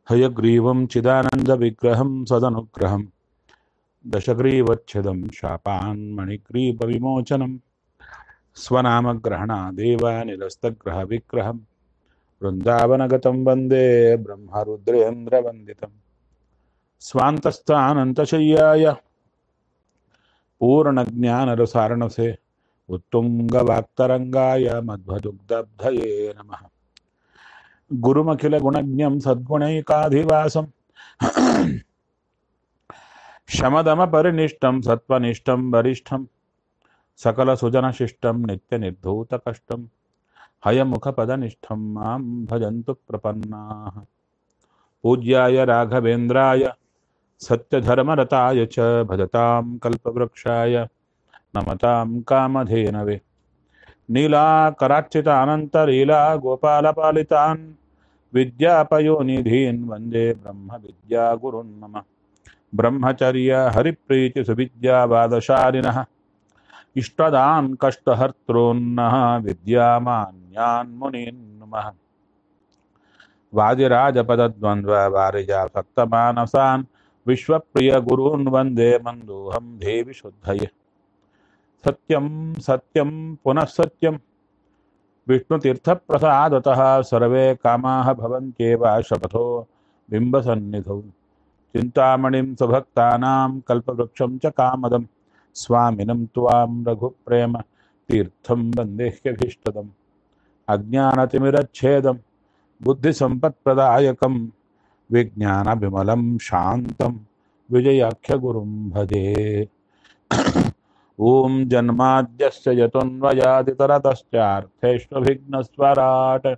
हयग्रीवं चिदानन्दविग्रहं सदनुग्रहं दशग्रीवच्छिदं शापान्मणिग्रीवविमोचनं स्वनामग्रहणादेव निरस्तग्रहविग्रहं वृन्दावनगतं वन्दे ब्रह्मरुद्रेन्द्रवन्दितं स्वान्तस्थानन्तशय्याय पूर्णज्ञानरसारणसे उत्तुङ्गवाक्तरङ्गाय मध्वदुग्धब्धये नमः गुरुमखिलगुणज्ञं सद्गुणैकाधिवासं शमदमपरिनिष्टं सत्त्वनिष्ठं वरिष्ठं सकलसुजनशिष्टं नित्यनिर्धूतकष्टं हयमुखपदनिष्ठं मां भजन्तु प्रपन्नाः पूज्याय राघवेन्द्राय सत्यधर्मरताय च भजतां कल्पवृक्षाय नमतां कामधेनवे नीलाकरार्चितानन्तलीला गोपालपालितान् विद्यापयोनिधीन् वन्दे ब्रह्मविद्यागुरुन् मम ब्रह्मचर्य हरिप्रीतिसुविद्यावादशालिनः इष्टदान् कष्टहर्तॄन्नः विद्यामान्यान् मुनीन् नुमः वादिराजपदद्वन्द्ववारिजासक्तमानसान् विश्वप्रियगुरून् वन्दे मन्दोऽहं देवि शुद्धये सत्यं सत्यं पुनः सत्यं विष्णुतीर्थप्रसादतः सर्वे कामाः भवन्त्येव शपथो बिम्बसन्निधौ चिन्तामणिं सुभक्तानां कल्पवृक्षं च कामदं स्वामिनं त्वां रघुप्रेम तीर्थं वन्देह्यभीष्टदम् अज्ञानतिमिरच्छेदं बुद्धिसम्पत्प्रदायकं विज्ञानविमलं शान्तं विजयाख्यगुरुं भजे ॐ जन्माद्यस्य यतोऽन्वयादितरतश्चार्थेष्वभिघ्नस्वराट्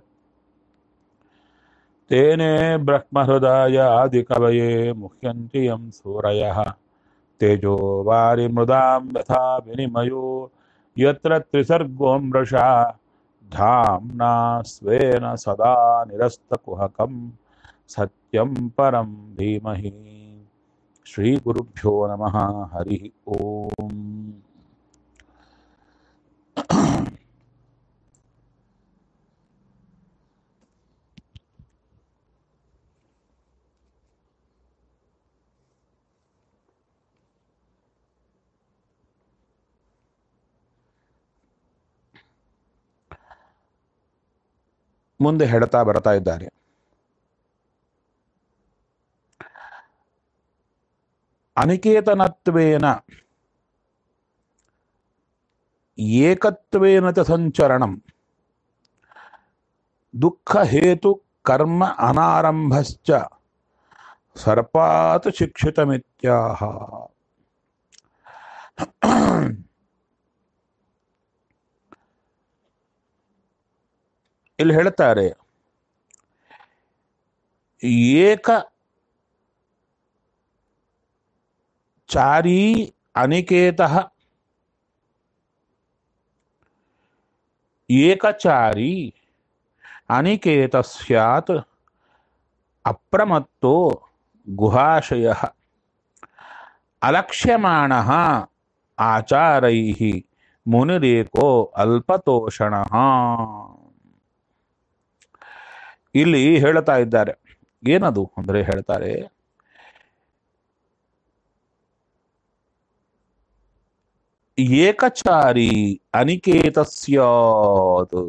तेने ब्रह्महृदयादिकवये मुह्यन्ति यं सूरयः तेजो वारिमृदां यथा विनिमयो यत्र त्रिसर्गो मृषा धाम्ना स्वेन सदा निरस्तकुहकं सत्यं परं धीमहि श्रीगुरुभ्यो नमः हरिः ओम् ಮುಂದೆ ಹೇಳ್ತಾ ಬರ್ತಾ ಇದ್ದಾರೆ ಅನಿಕೇತನತ್ವೇನ ಏಕತ್ವೇನ ಚ ಸಂಚರಣಂ ದುಃಖ ಹೇತು ಕರ್ಮ ಅನಾರಂಭಶ್ಚ ಸರ್ಪಾತ್ ಶಿಕ್ಷಿತಮಿತ್ಯಾಹ ಇಲ್ಲಿ ಹೇಳ್ತಾರೆ ಏಕ ಚಾರೀ ಅನಿಕೇತ ಏಕಚಾರಿ ಅನಿಕೇತ ಸ್ಯಾತ್ ಅಪ್ರಮತ್ತೋ ಗುಹಾಶಯ ಅಲಕ್ಷ್ಯಮಾಣ ಆಚಾರೈ ಮುನಿರೇಕೋ ಅಲ್ಪತೋಷಣ ಇಲ್ಲಿ ಹೇಳ್ತಾ ಇದ್ದಾರೆ ಏನದು ಅಂದ್ರೆ ಹೇಳ್ತಾರೆ ಏಕಚಾರಿ ಅನಿಕೇತ ಸ್ಯಾತ್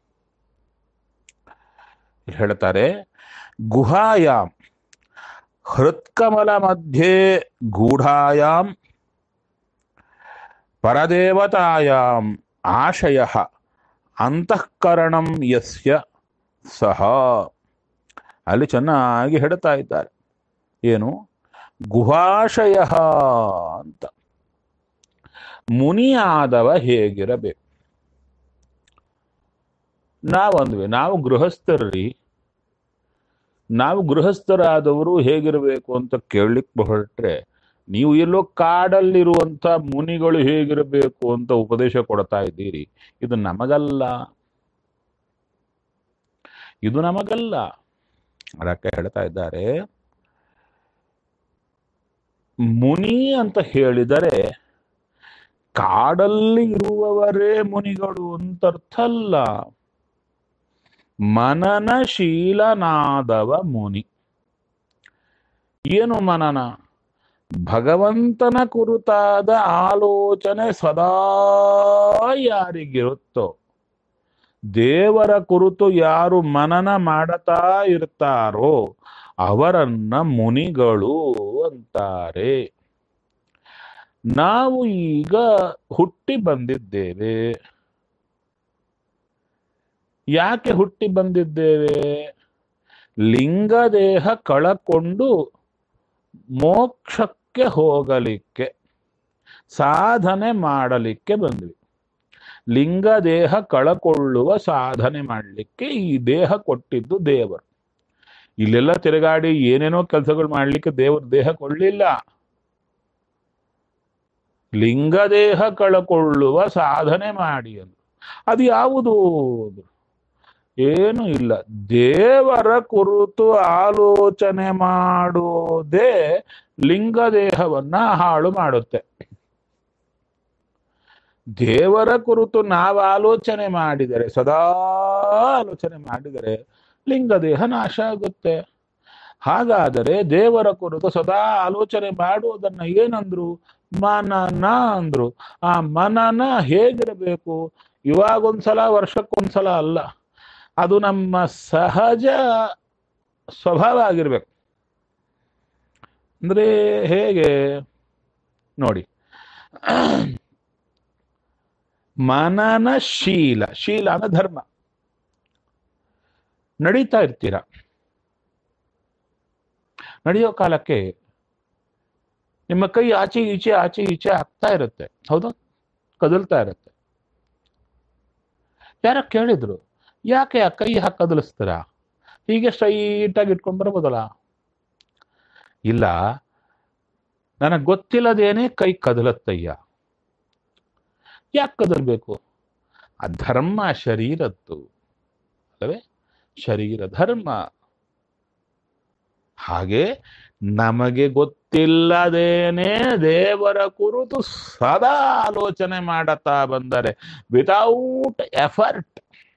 ಹೇಳ್ತಾರೆ ಗುಹಾಯಾಮ್ ಹೃತ್ಕಮಲ ಮಧ್ಯೆ ಗೂಢಾಯಾಂ ಪರದೇವತಾಯಾಂ ಆಶಯ ಅಂತಃಕರಣಂ ಯಸ್ಯ ಸಹ ಅಲ್ಲಿ ಚೆನ್ನಾಗಿ ಹೇಳ್ತಾ ಇದ್ದಾರೆ ಏನು ಗುಹಾಶಯ ಅಂತ ಮುನಿಯಾದವ ಹೇಗಿರಬೇಕು ನಾವಂದ್ವಿ ನಾವು ಗೃಹಸ್ಥರ್ರಿ ನಾವು ಗೃಹಸ್ಥರಾದವರು ಹೇಗಿರಬೇಕು ಅಂತ ಕೇಳಲಿಕ್ಕೆ ಹೊರಟ್ರೆ ನೀವು ಎಲ್ಲೋ ಕಾಡಲ್ಲಿರುವಂತ ಮುನಿಗಳು ಹೇಗಿರಬೇಕು ಅಂತ ಉಪದೇಶ ಕೊಡ್ತಾ ಇದ್ದೀರಿ ಇದು ನಮಗಲ್ಲ ಇದು ನಮಗಲ್ಲ ಅದಕ್ಕೆ ಹೇಳ್ತಾ ಇದ್ದಾರೆ ಮುನಿ ಅಂತ ಹೇಳಿದರೆ ಕಾಡಲ್ಲಿ ಇರುವವರೇ ಮುನಿಗಳು ಅಂತ ಅರ್ಥ ಅಲ್ಲ ಮನನಶೀಲನಾದವ ಮುನಿ ಏನು ಮನನ ಭಗವಂತನ ಕುರಿತಾದ ಆಲೋಚನೆ ಸದಾ ಯಾರಿಗಿರುತ್ತೋ ದೇವರ ಕುರಿತು ಯಾರು ಮನನ ಮಾಡತಾ ಇರ್ತಾರೋ ಅವರನ್ನ ಮುನಿಗಳು ಅಂತಾರೆ ನಾವು ಈಗ ಹುಟ್ಟಿ ಬಂದಿದ್ದೇವೆ ಯಾಕೆ ಹುಟ್ಟಿ ಬಂದಿದ್ದೇವೆ ಲಿಂಗದೇಹ ಕಳಕೊಂಡು ಮೋಕ್ಷಕ್ಕೆ ಹೋಗಲಿಕ್ಕೆ ಸಾಧನೆ ಮಾಡಲಿಕ್ಕೆ ಬಂದ್ವಿ ಲಿಂಗದೇಹ ಕಳಕೊಳ್ಳುವ ಸಾಧನೆ ಮಾಡಲಿಕ್ಕೆ ಈ ದೇಹ ಕೊಟ್ಟಿದ್ದು ದೇವರು ಇಲ್ಲೆಲ್ಲ ತಿರುಗಾಡಿ ಏನೇನೋ ಕೆಲಸಗಳು ಮಾಡ್ಲಿಕ್ಕೆ ದೇವರು ದೇಹ ಕೊಳ್ಳಿಲ್ಲ ಲಿಂಗದೇಹ ಕಳಕೊಳ್ಳುವ ಸಾಧನೆ ಮಾಡಿ ಅಂದ್ರು ಅದು ಯಾವುದು ಏನು ಇಲ್ಲ ದೇವರ ಕುರಿತು ಆಲೋಚನೆ ಮಾಡೋದೇ ಲಿಂಗದೇಹವನ್ನ ಹಾಳು ಮಾಡುತ್ತೆ ದೇವರ ಕುರಿತು ನಾವು ಆಲೋಚನೆ ಮಾಡಿದರೆ ಸದಾ ಆಲೋಚನೆ ಮಾಡಿದರೆ ಲಿಂಗದೇಹ ನಾಶ ಆಗುತ್ತೆ ಹಾಗಾದರೆ ದೇವರ ಕುರಿತು ಸದಾ ಆಲೋಚನೆ ಮಾಡುವುದನ್ನ ಏನಂದ್ರು ಮನನ ಅಂದ್ರು ಆ ಮನನ ಹೇಗಿರಬೇಕು ಇವಾಗೊಂದ್ಸಲ ವರ್ಷಕ್ಕೊಂದ್ಸಲ ಅಲ್ಲ ಅದು ನಮ್ಮ ಸಹಜ ಸ್ವಭಾವ ಆಗಿರ್ಬೇಕು ಅಂದ್ರೆ ಹೇಗೆ ನೋಡಿ ಮನನ ಶೀಲ ಶೀಲ ಅಂದ್ರೆ ಧರ್ಮ ನಡೀತಾ ಇರ್ತೀರ ನಡೆಯೋ ಕಾಲಕ್ಕೆ ನಿಮ್ಮ ಕೈ ಆಚೆ ಈಚೆ ಆಚೆ ಈಚೆ ಆಗ್ತಾ ಇರುತ್ತೆ ಹೌದಾ ಕದಲ್ತಾ ಇರುತ್ತೆ ಯಾರ ಕೇಳಿದ್ರು ಯಾಕೆ ಆ ಕೈ ಹಾಕಿ ಕದಲಿಸ್ತೀರಾ ಹೀಗೆ ಸ್ಟ್ರೈಟ್ ಆಗಿ ಇಟ್ಕೊಂಡ್ ಬರ್ಬೋದಲ್ಲ ಇಲ್ಲ ನನಗೆ ಗೊತ್ತಿಲ್ಲದೇನೆ ಕೈ ಕದಲತ್ತಯ್ಯ ಯಾಕೆ ಕದಲ್ಬೇಕು ಆ ಧರ್ಮ ಶರೀರದ್ದು ಅಲ್ಲವೇ ಶರೀರ ಧರ್ಮ ಹಾಗೆ ನಮಗೆ ಗೊತ್ತಿಲ್ಲದೇನೆ ದೇವರ ಕುರಿತು ಸದಾ ಆಲೋಚನೆ ಮಾಡತಾ ಬಂದರೆ ವಿತೌಟ್ ಎಫರ್ಟ್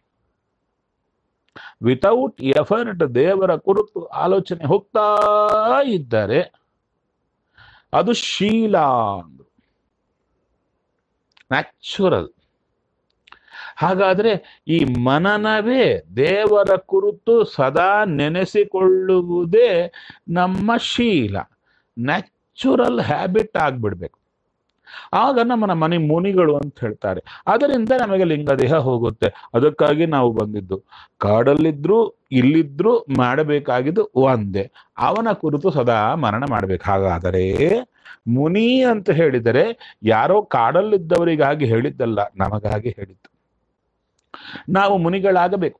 ವಿತೌಟ್ ಎಫರ್ಟ್ ದೇವರ ಕುರಿತು ಆಲೋಚನೆ ಹೋಗ್ತಾ ಇದ್ದರೆ ಅದು ಶೀಲ ಅಂದ್ರು ನ್ಯಾಚುರಲ್ ಹಾಗಾದ್ರೆ ಈ ಮನನವೇ ದೇವರ ಕುರಿತು ಸದಾ ನೆನೆಸಿಕೊಳ್ಳುವುದೇ ನಮ್ಮ ಶೀಲ ನ್ಯಾಚುರಲ್ ಹ್ಯಾಬಿಟ್ ಆಗ್ಬಿಡ್ಬೇಕು ಆಗ ನಮ್ಮನ್ನ ಮನೆ ಮುನಿಗಳು ಅಂತ ಹೇಳ್ತಾರೆ ಅದರಿಂದ ನಮಗೆ ಲಿಂಗದೇಹ ಹೋಗುತ್ತೆ ಅದಕ್ಕಾಗಿ ನಾವು ಬಂದಿದ್ದು ಕಾಡಲ್ಲಿದ್ರು ಇಲ್ಲಿದ್ರು ಮಾಡಬೇಕಾಗಿದ್ದು ಒಂದೇ ಅವನ ಕುರಿತು ಸದಾ ಮರಣ ಮಾಡ್ಬೇಕು ಹಾಗಾದರೆ ಮುನಿ ಅಂತ ಹೇಳಿದರೆ ಯಾರೋ ಕಾಡಲ್ಲಿದ್ದವರಿಗಾಗಿ ಹೇಳಿದ್ದಲ್ಲ ನಮಗಾಗಿ ಹೇಳಿದ್ದು ನಾವು ಮುನಿಗಳಾಗಬೇಕು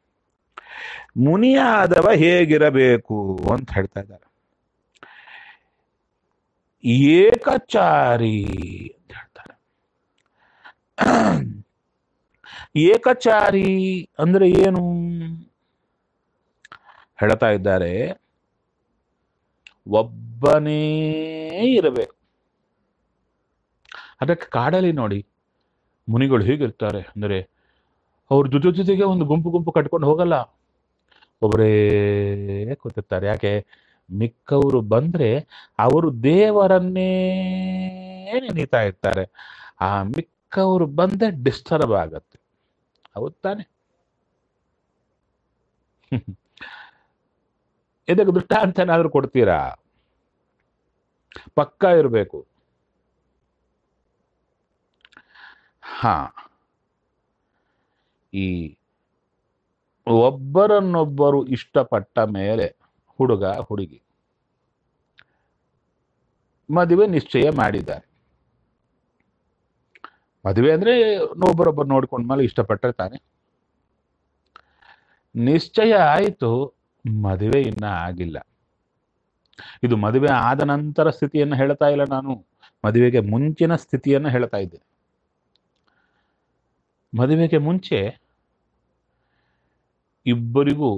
ಮುನಿಯಾದವ ಹೇಗಿರಬೇಕು ಅಂತ ಹೇಳ್ತಾ ಇದ್ದಾರೆ ಏಕಚಾರಿ ಅಂತ ಹೇಳ್ತಾರೆ ಏಕಚಾರಿ ಅಂದ್ರೆ ಏನು ಹೇಳ್ತಾ ಇದ್ದಾರೆ ಒಬ್ಬನೇ ಇರಬೇಕು ಅದಕ್ಕೆ ಕಾಡಲ್ಲಿ ನೋಡಿ ಮುನಿಗಳು ಹೇಗಿರ್ತಾರೆ ಅಂದರೆ ಅವ್ರ ಜೊತೆ ಜೊತೆಗೆ ಒಂದು ಗುಂಪು ಗುಂಪು ಕಟ್ಕೊಂಡು ಹೋಗಲ್ಲ ಒಬ್ಬರೇ ಕೂತಿರ್ತಾರೆ ಯಾಕೆ ಮಿಕ್ಕವರು ಬಂದ್ರೆ ಅವರು ದೇವರನ್ನೇ ನೆನೀತಾ ಇರ್ತಾರೆ ಆ ಮಿಕ್ಕವರು ಬಂದೆ ಡಿಸ್ಟರ್ಬ್ ಆಗತ್ತೆ ಹೌದ್ ತಾನೆ ಇದಕ್ಕೆ ದೃಷ್ಟಾಂತ ಏನಾದ್ರು ಕೊಡ್ತೀರಾ ಪಕ್ಕ ಇರಬೇಕು ಹಾ ಈ ಒಬ್ಬರನ್ನೊಬ್ಬರು ಇಷ್ಟಪಟ್ಟ ಮೇಲೆ ಹುಡುಗ ಹುಡುಗಿ ಮದುವೆ ನಿಶ್ಚಯ ಮಾಡಿದ್ದಾರೆ ಮದುವೆ ಅಂದ್ರೆ ಒಬ್ಬರೊಬ್ಬರು ನೋಡ್ಕೊಂಡ ಮೇಲೆ ಇಷ್ಟಪಟ್ಟರೆ ತಾನೆ ನಿಶ್ಚಯ ಆಯಿತು ಮದುವೆ ಇನ್ನ ಆಗಿಲ್ಲ ಇದು ಮದುವೆ ಆದ ನಂತರ ಸ್ಥಿತಿಯನ್ನು ಹೇಳ್ತಾ ಇಲ್ಲ ನಾನು ಮದುವೆಗೆ ಮುಂಚಿನ ಸ್ಥಿತಿಯನ್ನು ಹೇಳ್ತಾ ಇದ್ದೆ ಮದುವೆಗೆ ಮುಂಚೆ ಇಬ್ಬರಿಗೂ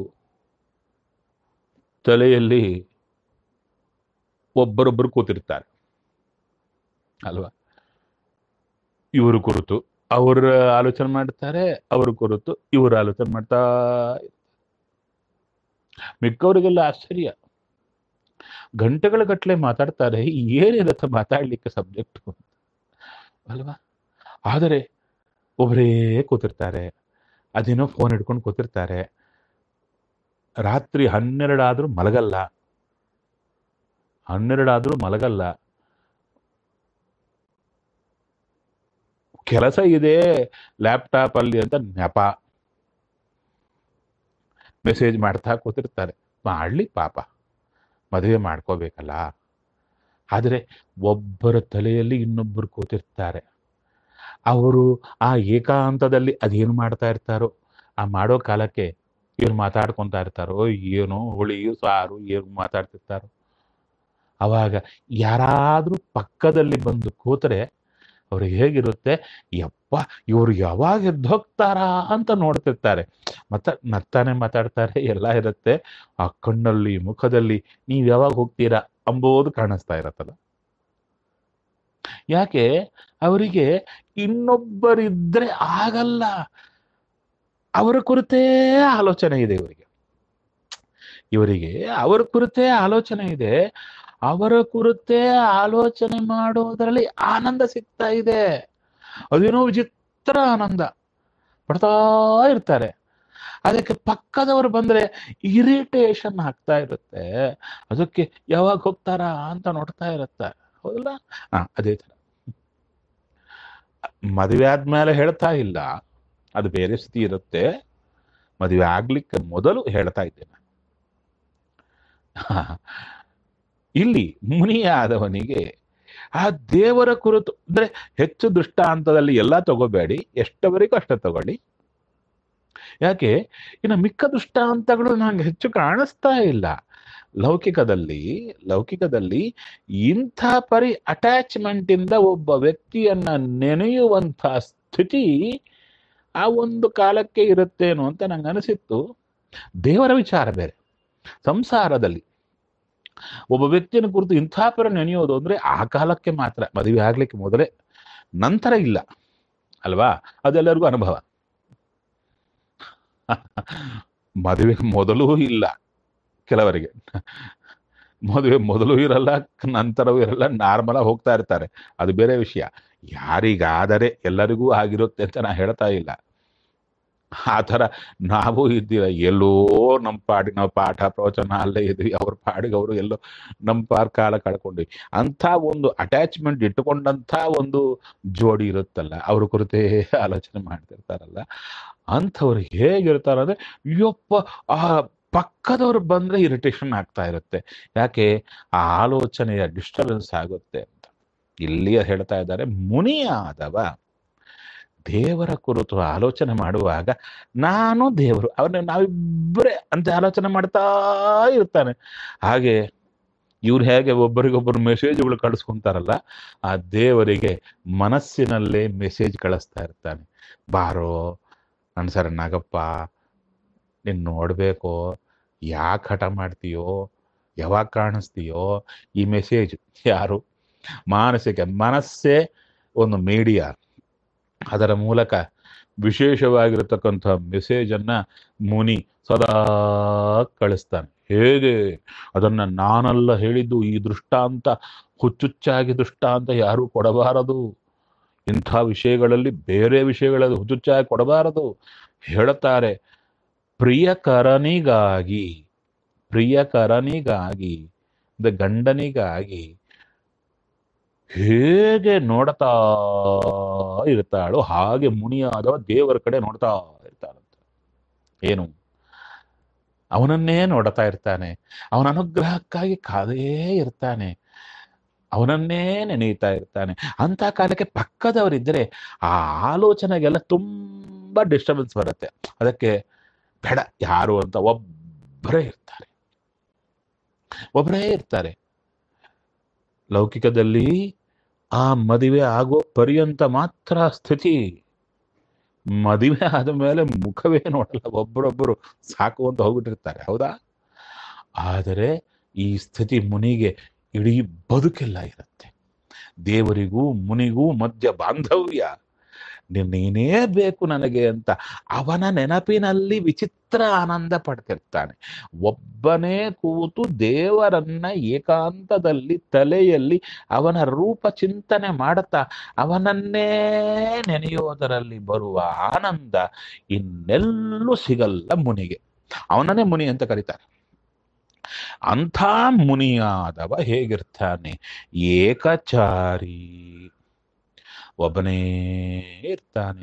ತಲೆಯಲ್ಲಿ ಒಬ್ಬರೊಬ್ಬರು ಕೂತಿರ್ತಾರೆ ಅಲ್ವಾ ಇವರು ಕುರಿತು ಅವರ ಆಲೋಚನೆ ಮಾಡ್ತಾರೆ ಅವ್ರ ಕುರಿತು ಇವರು ಆಲೋಚನೆ ಮಾಡ್ತಾ ಇರ್ತಾರೆ. ಮಿಕ್ಕವರಿಗೆಲ್ಲ ಆಶ್ಚರ್ಯ ಗಂಟೆಗಳ ಗಟ್ಟಲೆ ಮಾತಾಡ್ತಾರೆ ಏನಿರತ್ತೆ ಮಾತಾಡ್ಲಿಕ್ಕೆ ಸಬ್ಜೆಕ್ಟ್ ಅಲ್ವಾ ಆದರೆ ಒಬ್ಬರೇ ಕೂತಿರ್ತಾರೆ ಅದೇನೋ ಫೋನ್ ಹಿಡ್ಕೊಂಡು ಕೂತಿರ್ತಾರೆ ರಾತ್ರಿ ಹನ್ನೆರಡಾದ್ರೂ ಮಲಗಲ್ಲ ಹನ್ನೆರಡಾದ್ರೂ ಮಲಗಲ್ಲ ಕೆಲಸ ಇದೆ ಲ್ಯಾಪ್ಟಾಪ್ ಅಲ್ಲಿ ಅಂತ ನೆಪ ಮೆಸೇಜ್ ಮಾಡ್ತಾ ಕೂತಿರ್ತಾರೆ ಮಾಡ್ಲಿ ಪಾಪ ಮದುವೆ ಮಾಡ್ಕೋಬೇಕಲ್ಲ ಆದರೆ ಒಬ್ಬರ ತಲೆಯಲ್ಲಿ ಇನ್ನೊಬ್ಬರು ಕೂತಿರ್ತಾರೆ ಅವರು ಆ ಏಕಾಂತದಲ್ಲಿ ಅದೇನು ಮಾಡ್ತಾ ಇರ್ತಾರೋ ಆ ಮಾಡೋ ಕಾಲಕ್ಕೆ ಇವ್ರು ಮಾತಾಡ್ಕೊಂತ ಇರ್ತಾರೋ ಏನೋ ಹುಳಿ ಸಾರು ಏನು ಮಾತಾಡ್ತಿರ್ತಾರೋ ಅವಾಗ ಯಾರಾದ್ರೂ ಪಕ್ಕದಲ್ಲಿ ಬಂದು ಕೂತರೆ ಅವ್ರಿಗೆ ಹೇಗಿರುತ್ತೆ ಯಪ್ಪ ಇವ್ರು ಯಾವಾಗ ಎದ್ದು ಹೋಗ್ತಾರಾ ಅಂತ ನೋಡ್ತಿರ್ತಾರೆ ಮತ್ತೆ ನಗ್ತಾನೆ ಮಾತಾಡ್ತಾರೆ ಎಲ್ಲ ಇರುತ್ತೆ ಆ ಕಣ್ಣಲ್ಲಿ ಮುಖದಲ್ಲಿ ನೀವು ಯಾವಾಗ ಹೋಗ್ತೀರಾ ಅಂಬೋದು ಕಾಣಿಸ್ತಾ ಇರತ್ತಲ್ಲ ಯಾಕೆ ಅವರಿಗೆ ಇನ್ನೊಬ್ಬರಿದ್ರೆ ಆಗಲ್ಲ ಅವರ ಕುರಿತೇ ಆಲೋಚನೆ ಇದೆ ಇವರಿಗೆ ಇವರಿಗೆ ಅವರ ಕುರಿತೇ ಆಲೋಚನೆ ಇದೆ ಅವರ ಕುರಿತೇ ಆಲೋಚನೆ ಮಾಡೋದರಲ್ಲಿ ಆನಂದ ಸಿಗ್ತಾ ಇದೆ ಅದೇನೋ ವಿಚಿತ್ರ ಆನಂದ ಪಡ್ತಾ ಇರ್ತಾರೆ ಅದಕ್ಕೆ ಪಕ್ಕದವರು ಬಂದ್ರೆ ಇರಿಟೇಷನ್ ಆಗ್ತಾ ಇರುತ್ತೆ ಅದಕ್ಕೆ ಯಾವಾಗ ಹೋಗ್ತಾರಾ ಅಂತ ನೋಡ್ತಾ ಇರುತ್ತೆ ಹೌದಲ್ಲ ಹಾ ಅದೇ ತರ ಮದುವೆ ಆದ್ಮೇಲೆ ಹೇಳ್ತಾ ಇಲ್ಲ ಅದು ಬೇರೆ ಸ್ಥಿತಿ ಇರುತ್ತೆ ಮದುವೆ ಆಗ್ಲಿಕ್ಕೆ ಮೊದಲು ಹೇಳ್ತಾ ಇದ್ದೇನೆ ಇಲ್ಲಿ ಮುನಿಯಾದವನಿಗೆ ಆ ದೇವರ ಕುರಿತು ಅಂದ್ರೆ ಹೆಚ್ಚು ದೃಷ್ಟಾಂತದಲ್ಲಿ ಎಲ್ಲ ತಗೋಬೇಡಿ ಎಷ್ಟವರೆಗೂ ಅಷ್ಟ ತಗೊಳ್ಳಿ ಯಾಕೆ ಇನ್ನು ಮಿಕ್ಕ ದೃಷ್ಟಾಂತಗಳು ನಂಗೆ ಹೆಚ್ಚು ಕಾಣಿಸ್ತಾ ಇಲ್ಲ ಲೌಕಿಕದಲ್ಲಿ ಲೌಕಿಕದಲ್ಲಿ ಇಂಥ ಪರಿ ಅಟ್ಯಾಚ್ಮೆಂಟ್ ಇಂದ ಒಬ್ಬ ವ್ಯಕ್ತಿಯನ್ನ ನೆನೆಯುವಂಥ ಸ್ಥಿತಿ ಆ ಒಂದು ಕಾಲಕ್ಕೆ ಇರುತ್ತೇನೋ ಅಂತ ನಂಗೆ ಅನಿಸಿತ್ತು ದೇವರ ವಿಚಾರ ಬೇರೆ ಸಂಸಾರದಲ್ಲಿ ಒಬ್ಬ ವ್ಯಕ್ತಿಯನ್ನು ಕುರಿತು ಇಂಥ ಪರ ನೆನೆಯೋದು ಅಂದ್ರೆ ಆ ಕಾಲಕ್ಕೆ ಮಾತ್ರ ಮದುವೆ ಆಗ್ಲಿಕ್ಕೆ ಮೊದಲೇ ನಂತರ ಇಲ್ಲ ಅಲ್ವಾ ಅದೆಲ್ಲರಿಗೂ ಅನುಭವ ಮದುವೆ ಮೊದಲೂ ಇಲ್ಲ ಕೆಲವರಿಗೆ ಮದುವೆ ಮೊದಲು ಇರಲ್ಲ ನಂತರವೂ ಇರಲ್ಲ ನಾರ್ಮಲ್ ಹೋಗ್ತಾ ಇರ್ತಾರೆ ಅದು ಬೇರೆ ವಿಷಯ ಯಾರಿಗಾದರೆ ಎಲ್ಲರಿಗೂ ಆಗಿರುತ್ತೆ ಅಂತ ನಾ ಹೇಳ್ತಾ ಇಲ್ಲ ಆ ಥರ ನಾವು ಇದ್ದೀರ ಎಲ್ಲೋ ನಮ್ಮ ಪಾಡಿಗೆ ನಾವು ಪಾಠ ಪ್ರವಚನ ಅಲ್ಲೇ ಇದ್ವಿ ಅವ್ರ ಪಾಡಿಗೆ ಅವರು ಎಲ್ಲೋ ನಮ್ಮ ಪಾರ್ ಕಾಲ ಕಳ್ಕೊಂಡ್ವಿ ಅಂಥ ಒಂದು ಅಟ್ಯಾಚ್ಮೆಂಟ್ ಇಟ್ಟುಕೊಂಡಂಥ ಒಂದು ಜೋಡಿ ಇರುತ್ತಲ್ಲ ಅವ್ರ ಕುರಿತೇ ಆಲೋಚನೆ ಮಾಡ್ತಿರ್ತಾರಲ್ಲ ಅಂಥವ್ರು ಹೇಗಿರ್ತಾರೆ ಅಂದ್ರೆ ಅಯ್ಯಪ್ಪ ಆ ಪಕ್ಕದವ್ರು ಬಂದ್ರೆ ಇರಿಟೇಷನ್ ಆಗ್ತಾ ಇರುತ್ತೆ ಯಾಕೆ ಆ ಆಲೋಚನೆಯ ಡಿಸ್ಟರ್ಬೆನ್ಸ್ ಆಗುತ್ತೆ ಅಂತ ಇಲ್ಲಿ ಹೇಳ್ತಾ ಇದ್ದಾರೆ ಮುನಿಯಾದವ ದೇವರ ಕುರಿತು ಆಲೋಚನೆ ಮಾಡುವಾಗ ನಾನು ದೇವರು ಅವನ್ನ ನಾವಿಬ್ಬರೇ ಅಂತ ಆಲೋಚನೆ ಮಾಡ್ತಾ ಇರ್ತಾನೆ ಹಾಗೆ ಇವ್ರು ಹೇಗೆ ಒಬ್ಬರಿಗೊಬ್ಬರು ಮೆಸೇಜ್ಗಳು ಕಳಿಸ್ಕೊಂತಾರಲ್ಲ ಆ ದೇವರಿಗೆ ಮನಸ್ಸಿನಲ್ಲೇ ಮೆಸೇಜ್ ಕಳಿಸ್ತಾ ಇರ್ತಾನೆ ಬಾರೋ ನನ್ನ ಸರ್ ನಾಗಪ್ಪ ನೀನು ನೋಡಬೇಕು ಯಾಕೆ ಹಠ ಮಾಡ್ತೀಯೋ ಯಾವಾಗ ಕಾಣಿಸ್ತೀಯೋ ಈ ಮೆಸೇಜ್ ಯಾರು ಮಾನಸಿಕ ಮನಸ್ಸೇ ಒಂದು ಮೀಡಿಯಾ ಅದರ ಮೂಲಕ ವಿಶೇಷವಾಗಿರತಕ್ಕಂಥ ಮೆಸೇಜನ್ನು ಮುನಿ ಸದಾ ಕಳಿಸ್ತಾನೆ ಹೇಗೆ ಅದನ್ನು ನಾನಲ್ಲ ಹೇಳಿದ್ದು ಈ ದೃಷ್ಟಾಂತ ಹುಚ್ಚುಚ್ಚಾಗಿ ದೃಷ್ಟಾಂತ ಯಾರೂ ಕೊಡಬಾರದು ಇಂಥ ವಿಷಯಗಳಲ್ಲಿ ಬೇರೆ ವಿಷಯಗಳಲ್ಲಿ ಹುಚ್ಚುಚ್ಚಾಗಿ ಕೊಡಬಾರದು ಹೇಳುತ್ತಾರೆ ಪ್ರಿಯಕರನಿಗಾಗಿ ಪ್ರಿಯಕರನಿಗಾಗಿ ಅಂದ್ರೆ ಗಂಡನಿಗಾಗಿ ಹೇಗೆ ನೋಡ್ತಾ ಇರ್ತಾಳೋ ಹಾಗೆ ಮುನಿಯಾದವ ದೇವರ ಕಡೆ ನೋಡ್ತಾ ಇರ್ತಾಳಂತೆ ಏನು ಅವನನ್ನೇ ನೋಡ್ತಾ ಇರ್ತಾನೆ ಅವನ ಅನುಗ್ರಹಕ್ಕಾಗಿ ಕಾದೇ ಇರ್ತಾನೆ ಅವನನ್ನೇ ನೆನೆಯುತ್ತಾ ಇರ್ತಾನೆ ಅಂತ ಕಾಲಕ್ಕೆ ಪಕ್ಕದವರಿದ್ದರೆ ಆ ಆಲೋಚನೆಗೆಲ್ಲ ತುಂಬಾ ಡಿಸ್ಟರ್ಬೆನ್ಸ್ ಬರುತ್ತೆ ಅದಕ್ಕೆ ಬೇಡ ಯಾರು ಅಂತ ಒಬ್ಬರೇ ಇರ್ತಾರೆ ಒಬ್ಬರೇ ಇರ್ತಾರೆ ಲೌಕಿಕದಲ್ಲಿ ಆ ಮದುವೆ ಆಗೋ ಪರ್ಯಂತ ಮಾತ್ರ ಸ್ಥಿತಿ ಮದುವೆ ಆದ ಮೇಲೆ ಮುಖವೇ ನೋಡಲ್ಲ ಒಬ್ಬರೊಬ್ಬರು ಸಾಕು ಅಂತ ಹೋಗ್ಬಿಟ್ಟಿರ್ತಾರೆ ಹೌದಾ ಆದರೆ ಈ ಸ್ಥಿತಿ ಮುನಿಗೆ ಇಡೀ ಬದುಕೆಲ್ಲ ಇರುತ್ತೆ ದೇವರಿಗೂ ಮುನಿಗೂ ಮಧ್ಯ ಬಾಂಧವ್ಯ ನೀನ್- ನೀನೇ ಬೇಕು ನನಗೆ ಅಂತ ಅವನ ನೆನಪಿನಲ್ಲಿ ವಿಚಿತ್ರ ಆನಂದ ಪಡ್ತಿರ್ತಾನೆ ಒಬ್ಬನೇ ಕೂತು ದೇವರನ್ನ ಏಕಾಂತದಲ್ಲಿ ತಲೆಯಲ್ಲಿ ಅವನ ರೂಪ ಚಿಂತನೆ ಮಾಡುತ್ತಾ ಅವನನ್ನೇ ನೆನೆಯೋದರಲ್ಲಿ ಬರುವ ಆನಂದ ಇನ್ನೆಲ್ಲೂ ಸಿಗಲ್ಲ ಮುನಿಗೆ ಅವನನ್ನೇ ಮುನಿ ಅಂತ ಕರೀತಾರೆ ಅಂಥ ಮುನಿಯಾದವ ಹೇಗಿರ್ತಾನೆ ಏಕಚಾರಿ ಒಬ್ಬನೇ ಇರ್ತಾನೆ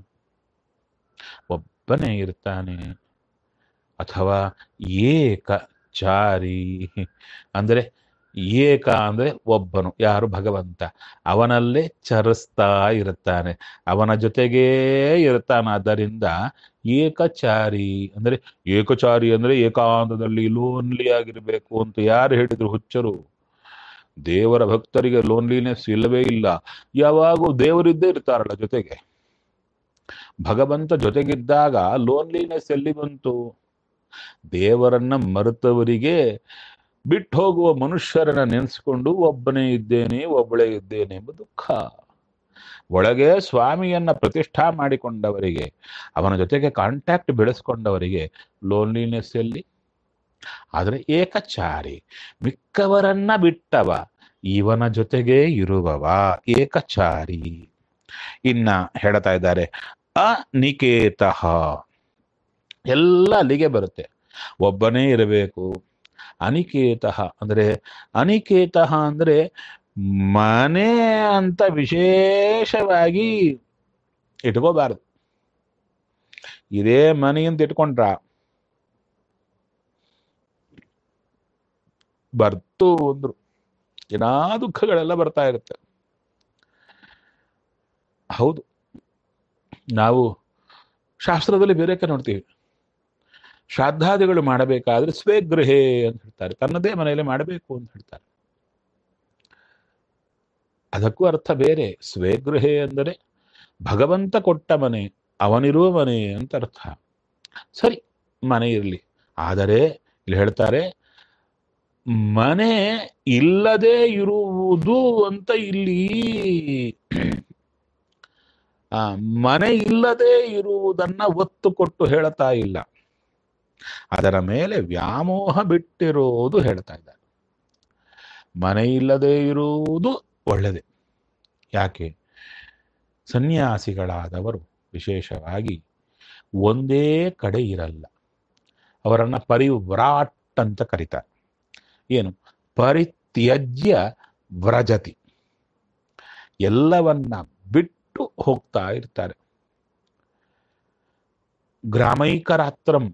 ಒಬ್ಬನೇ ಇರ್ತಾನೆ ಅಥವಾ ಏಕಚಾರಿ ಅಂದರೆ ಏಕ ಅಂದ್ರೆ ಒಬ್ಬನು ಯಾರು ಭಗವಂತ ಅವನಲ್ಲೇ ಚರಿಸ್ತಾ ಇರುತ್ತಾನೆ ಅವನ ಜೊತೆಗೇ ಇರ್ತಾನಾದ್ದರಿಂದ ಏಕಚಾರಿ ಅಂದ್ರೆ ಏಕಚಾರಿ ಅಂದ್ರೆ ಏಕಾಂತದಲ್ಲಿ ಲೋನ್ಲಿ ಆಗಿರ್ಬೇಕು ಅಂತ ಯಾರು ಹೇಳಿದ್ರು ಹುಚ್ಚರು ದೇವರ ಭಕ್ತರಿಗೆ ಲೋನ್ಲಿನೆಸ್ ಇಲ್ಲವೇ ಇಲ್ಲ ಯಾವಾಗೂ ದೇವರಿದ್ದೇ ಇರ್ತಾರಲ್ಲ ಜೊತೆಗೆ ಭಗವಂತ ಜೊತೆಗಿದ್ದಾಗ ಲೋನ್ಲಿನೆಸ್ ಎಲ್ಲಿ ಬಂತು ದೇವರನ್ನ ಮರೆತವರಿಗೆ ಬಿಟ್ಟು ಹೋಗುವ ಮನುಷ್ಯರನ್ನ ನೆನೆಸ್ಕೊಂಡು ಒಬ್ಬನೇ ಇದ್ದೇನೆ ಒಬ್ಬಳೇ ಇದ್ದೇನೆ ಎಂಬ ದುಃಖ ಒಳಗೆ ಸ್ವಾಮಿಯನ್ನ ಪ್ರತಿಷ್ಠಾ ಮಾಡಿಕೊಂಡವರಿಗೆ ಅವನ ಜೊತೆಗೆ ಕಾಂಟ್ಯಾಕ್ಟ್ ಬೆಳೆಸ್ಕೊಂಡವರಿಗೆ ಲೋನ್ಲಿನೆಸ್ ಎಲ್ಲಿ ಆದರೆ ಏಕಚಾರಿ ಮಿಕ್ಕವರನ್ನ ಬಿಟ್ಟವ ಇವನ ಜೊತೆಗೆ ಇರುವವ ಏಕಚಾರಿ ಇನ್ನ ಹೇಳ್ತಾ ಇದ್ದಾರೆ ಅನಿಕೇತಃ ಎಲ್ಲ ಅಲ್ಲಿಗೆ ಬರುತ್ತೆ ಒಬ್ಬನೇ ಇರಬೇಕು ಅನಿಕೇತಃ ಅಂದ್ರೆ ಅನಿಕೇತಃ ಅಂದ್ರೆ ಮನೆ ಅಂತ ವಿಶೇಷವಾಗಿ ಇಟ್ಕೋಬಾರದು ಇದೇ ಮನೆ ಅಂತ ಇಟ್ಕೊಂಡ್ರ ಬರ್ತು ಅಂದ್ರು ಏನಾ ದುಃಖಗಳೆಲ್ಲ ಬರ್ತಾ ಇರುತ್ತೆ ಹೌದು ನಾವು ಶಾಸ್ತ್ರದಲ್ಲಿ ಬೇರೆ ನೋಡ್ತೀವಿ ಶ್ರಾದ್ದಾದಿಗಳು ಮಾಡಬೇಕಾದ್ರೆ ಸ್ವೇಗೃಹೆ ಅಂತ ಹೇಳ್ತಾರೆ ತನ್ನದೇ ಮನೆಯಲ್ಲಿ ಮಾಡಬೇಕು ಅಂತ ಹೇಳ್ತಾರೆ ಅದಕ್ಕೂ ಅರ್ಥ ಬೇರೆ ಸ್ವೇಗೃಹೆ ಅಂದರೆ ಭಗವಂತ ಕೊಟ್ಟ ಮನೆ ಅವನಿರುವ ಮನೆ ಅಂತ ಅರ್ಥ ಸರಿ ಮನೆ ಇರಲಿ ಆದರೆ ಇಲ್ಲಿ ಹೇಳ್ತಾರೆ ಮನೆ ಇಲ್ಲದೆ ಇರುವುದು ಅಂತ ಇಲ್ಲಿ ಆ ಮನೆ ಇಲ್ಲದೆ ಇರುವುದನ್ನ ಒತ್ತು ಕೊಟ್ಟು ಹೇಳ್ತಾ ಇಲ್ಲ ಅದರ ಮೇಲೆ ವ್ಯಾಮೋಹ ಬಿಟ್ಟಿರುವುದು ಹೇಳ್ತಾ ಇದ್ದಾರೆ ಮನೆ ಇಲ್ಲದೆ ಇರುವುದು ಒಳ್ಳೆಯದೇ ಯಾಕೆ ಸನ್ಯಾಸಿಗಳಾದವರು ವಿಶೇಷವಾಗಿ ಒಂದೇ ಕಡೆ ಇರಲ್ಲ ಅವರನ್ನ ಪರಿವ್ರಾಟ್ ಅಂತ ಕರೀತಾರೆ ಏನು ಪರಿತ್ಯಜ್ಯ ವ್ರಜತಿ ಎಲ್ಲವನ್ನ ಬಿಟ್ಟು ಹೋಗ್ತಾ ಇರ್ತಾರೆ ಗ್ರಾಮೈಕರಾತ್ರಂ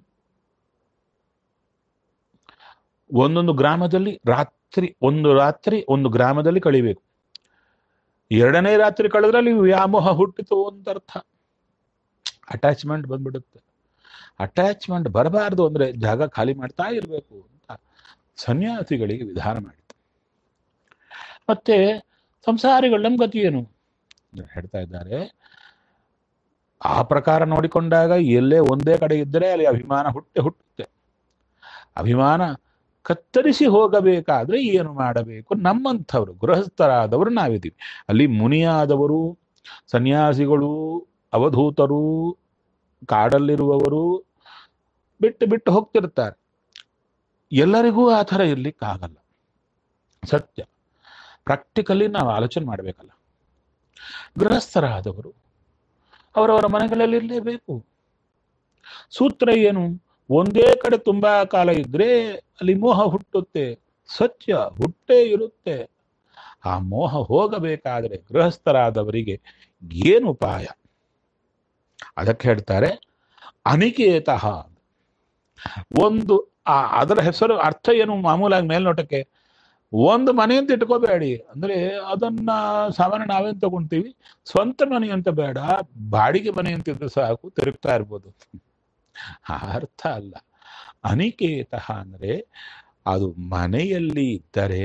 ಒಂದೊಂದು ಗ್ರಾಮದಲ್ಲಿ ರಾತ್ರಿ ಒಂದು ರಾತ್ರಿ ಒಂದು ಗ್ರಾಮದಲ್ಲಿ ಕಳಿಬೇಕು ಎರಡನೇ ರಾತ್ರಿ ಕಳೆದ್ರೆ ಅಲ್ಲಿ ವ್ಯಾಮೋಹ ಹುಟ್ಟಿತು ಅಂತ ಅರ್ಥ ಅಟ್ಯಾಚ್ಮೆಂಟ್ ಬಂದ್ಬಿಡುತ್ತೆ ಅಟ್ಯಾಚ್ಮೆಂಟ್ ಬರಬಾರ್ದು ಅಂದ್ರೆ ಜಾಗ ಖಾಲಿ ಮಾಡ್ತಾ ಇರಬೇಕು ಅಂತ ಸನ್ಯಾಸಿಗಳಿಗೆ ವಿಧಾನ ಮಾಡಿತು ಮತ್ತೆ ಸಂಸಾರಿಗಳ ನಮ್ಮ ಗತಿ ಏನು ಹೇಳ್ತಾ ಇದ್ದಾರೆ ಆ ಪ್ರಕಾರ ನೋಡಿಕೊಂಡಾಗ ಎಲ್ಲೇ ಒಂದೇ ಕಡೆ ಇದ್ದರೆ ಅಲ್ಲಿ ಅಭಿಮಾನ ಹುಟ್ಟೆ ಹುಟ್ಟುತ್ತೆ ಅಭಿಮಾನ ಕತ್ತರಿಸಿ ಹೋಗಬೇಕಾದ್ರೆ ಏನು ಮಾಡಬೇಕು ನಮ್ಮಂಥವ್ರು ಗೃಹಸ್ಥರಾದವರು ನಾವಿದ್ದೀವಿ ಅಲ್ಲಿ ಮುನಿಯಾದವರು ಸನ್ಯಾಸಿಗಳು ಅವಧೂತರು ಕಾಡಲ್ಲಿರುವವರು ಬಿಟ್ಟು ಬಿಟ್ಟು ಹೋಗ್ತಿರ್ತಾರೆ ಎಲ್ಲರಿಗೂ ಆ ಥರ ಇರ್ಲಿಕ್ಕಾಗಲ್ಲ ಸತ್ಯ ಪ್ರಾಕ್ಟಿಕಲಿ ನಾವು ಆಲೋಚನೆ ಮಾಡಬೇಕಲ್ಲ ಗೃಹಸ್ಥರಾದವರು ಅವರವರ ಮನೆಗಳಲ್ಲಿ ಇರಲೇಬೇಕು ಸೂತ್ರ ಏನು ಒಂದೇ ಕಡೆ ತುಂಬಾ ಕಾಲ ಇದ್ರೆ ಅಲ್ಲಿ ಮೋಹ ಹುಟ್ಟುತ್ತೆ ಸತ್ಯ ಹುಟ್ಟೇ ಇರುತ್ತೆ ಆ ಮೋಹ ಹೋಗಬೇಕಾದ್ರೆ ಗೃಹಸ್ಥರಾದವರಿಗೆ ಏನು ಉಪಾಯ ಅದಕ್ಕೆ ಹೇಳ್ತಾರೆ ಅನಿಕೇತಃ ಒಂದು ಆ ಅದರ ಹೆಸರು ಅರ್ಥ ಏನು ಮಾಮೂಲಾಗಿ ಮೇಲ್ನೋಟಕ್ಕೆ ಒಂದು ಮನೆ ಅಂತ ಇಟ್ಕೋಬೇಡಿ ಅಂದ್ರೆ ಅದನ್ನ ಸಾಮಾನ್ಯ ನಾವೇನ್ ತಗೊಂತೀವಿ ಸ್ವಂತ ಮನೆ ಅಂತ ಬೇಡ ಬಾಡಿಗೆ ಮನೆ ಅಂತಿದ್ರೆ ಸಾಕು ತಿರುಗ್ತಾ ಇರ್ಬೋದು ಆ ಅರ್ಥ ಅಲ್ಲ ಅನಿಕೇತಃ ಅಂದ್ರೆ ಅದು ಮನೆಯಲ್ಲಿ ಇದ್ದರೆ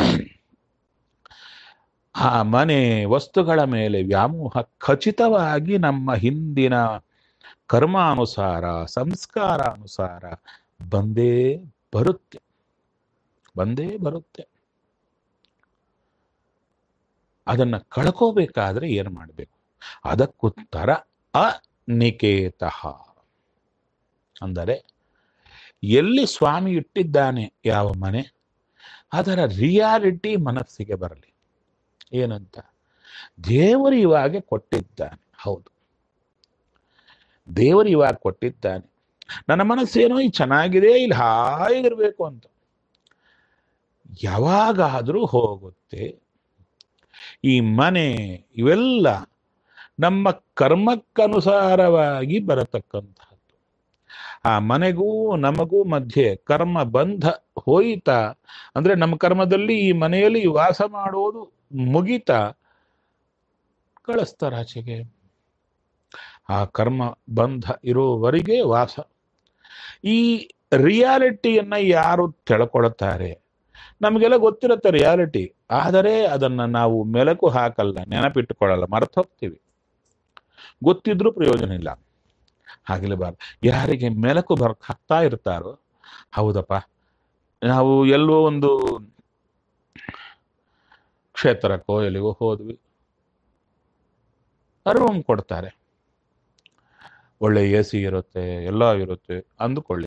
ಆ ಮನೆ ವಸ್ತುಗಳ ಮೇಲೆ ವ್ಯಾಮೋಹ ಖಚಿತವಾಗಿ ನಮ್ಮ ಹಿಂದಿನ ಕರ್ಮಾನುಸಾರ ಸಂಸ್ಕಾರಾನುಸಾರ ಬಂದೇ ಬರುತ್ತೆ ಬಂದೇ ಬರುತ್ತೆ ಅದನ್ನ ಕಳ್ಕೋಬೇಕಾದ್ರೆ ಏನು ಮಾಡಬೇಕು ಅದಕ್ಕುತ್ತರ ಅನಿಕೇತ ಅಂದರೆ ಎಲ್ಲಿ ಸ್ವಾಮಿ ಇಟ್ಟಿದ್ದಾನೆ ಯಾವ ಮನೆ ಅದರ ರಿಯಾಲಿಟಿ ಮನಸ್ಸಿಗೆ ಬರಲಿ ಏನಂತ ದೇವರು ಇವಾಗೆ ಕೊಟ್ಟಿದ್ದಾನೆ ಹೌದು ದೇವರು ಇವಾಗ ಕೊಟ್ಟಿದ್ದಾನೆ ನನ್ನ ಮನಸ್ಸೇನೋ ಈ ಚೆನ್ನಾಗಿದೆ ಇಲ್ಲಿ ಹಾಗಿರ್ಬೇಕು ಅಂತ ಯಾವಾಗಾದರೂ ಹೋಗುತ್ತೆ ಈ ಮನೆ ಇವೆಲ್ಲ ನಮ್ಮ ಕರ್ಮಕ್ಕನುಸಾರವಾಗಿ ಬರತಕ್ಕಂತಹದ್ದು ಆ ಮನೆಗೂ ನಮಗೂ ಮಧ್ಯೆ ಕರ್ಮ ಬಂಧ ಹೋಯಿತಾ ಅಂದ್ರೆ ನಮ್ಮ ಕರ್ಮದಲ್ಲಿ ಈ ಮನೆಯಲ್ಲಿ ವಾಸ ಮಾಡೋದು ಮುಗಿತಾ ಕಳಿಸ್ತಾರ ಆಚೆಗೆ ಆ ಕರ್ಮ ಬಂಧ ಇರೋವರೆಗೆ ವಾಸ ಈ ರಿಯಾಲಿಟಿಯನ್ನ ಯಾರು ತಿಳ್ಕೊಳ್ತಾರೆ ನಮಗೆಲ್ಲ ಗೊತ್ತಿರುತ್ತೆ ರಿಯಾಲಿಟಿ ಆದರೆ ಅದನ್ನ ನಾವು ಮೆಲಕು ಹಾಕಲ್ಲ ನೆನಪಿಟ್ಟುಕೊಳ್ಳಲ್ಲ ಮರ್ತು ಹೋಗ್ತೀವಿ ಗೊತ್ತಿದ್ರೂ ಪ್ರಯೋಜನ ಇಲ್ಲ ಹಾಗಿರಬಾರ್ದು ಯಾರಿಗೆ ಮೆಲಕು ಬರ್ ಹಾಕ್ತಾ ಇರ್ತಾರೋ ಹೌದಪ್ಪ ನಾವು ಎಲ್ಲೋ ಒಂದು ಕ್ಷೇತ್ರಕ್ಕೋ ಎಲ್ಲಿಗೋ ಹೋದ್ವಿ ರೂಮ್ ಕೊಡ್ತಾರೆ ಒಳ್ಳೆ ಎ ಸಿ ಇರುತ್ತೆ ಎಲ್ಲ ಇರುತ್ತೆ ಅಂದುಕೊಳ್ಳಿ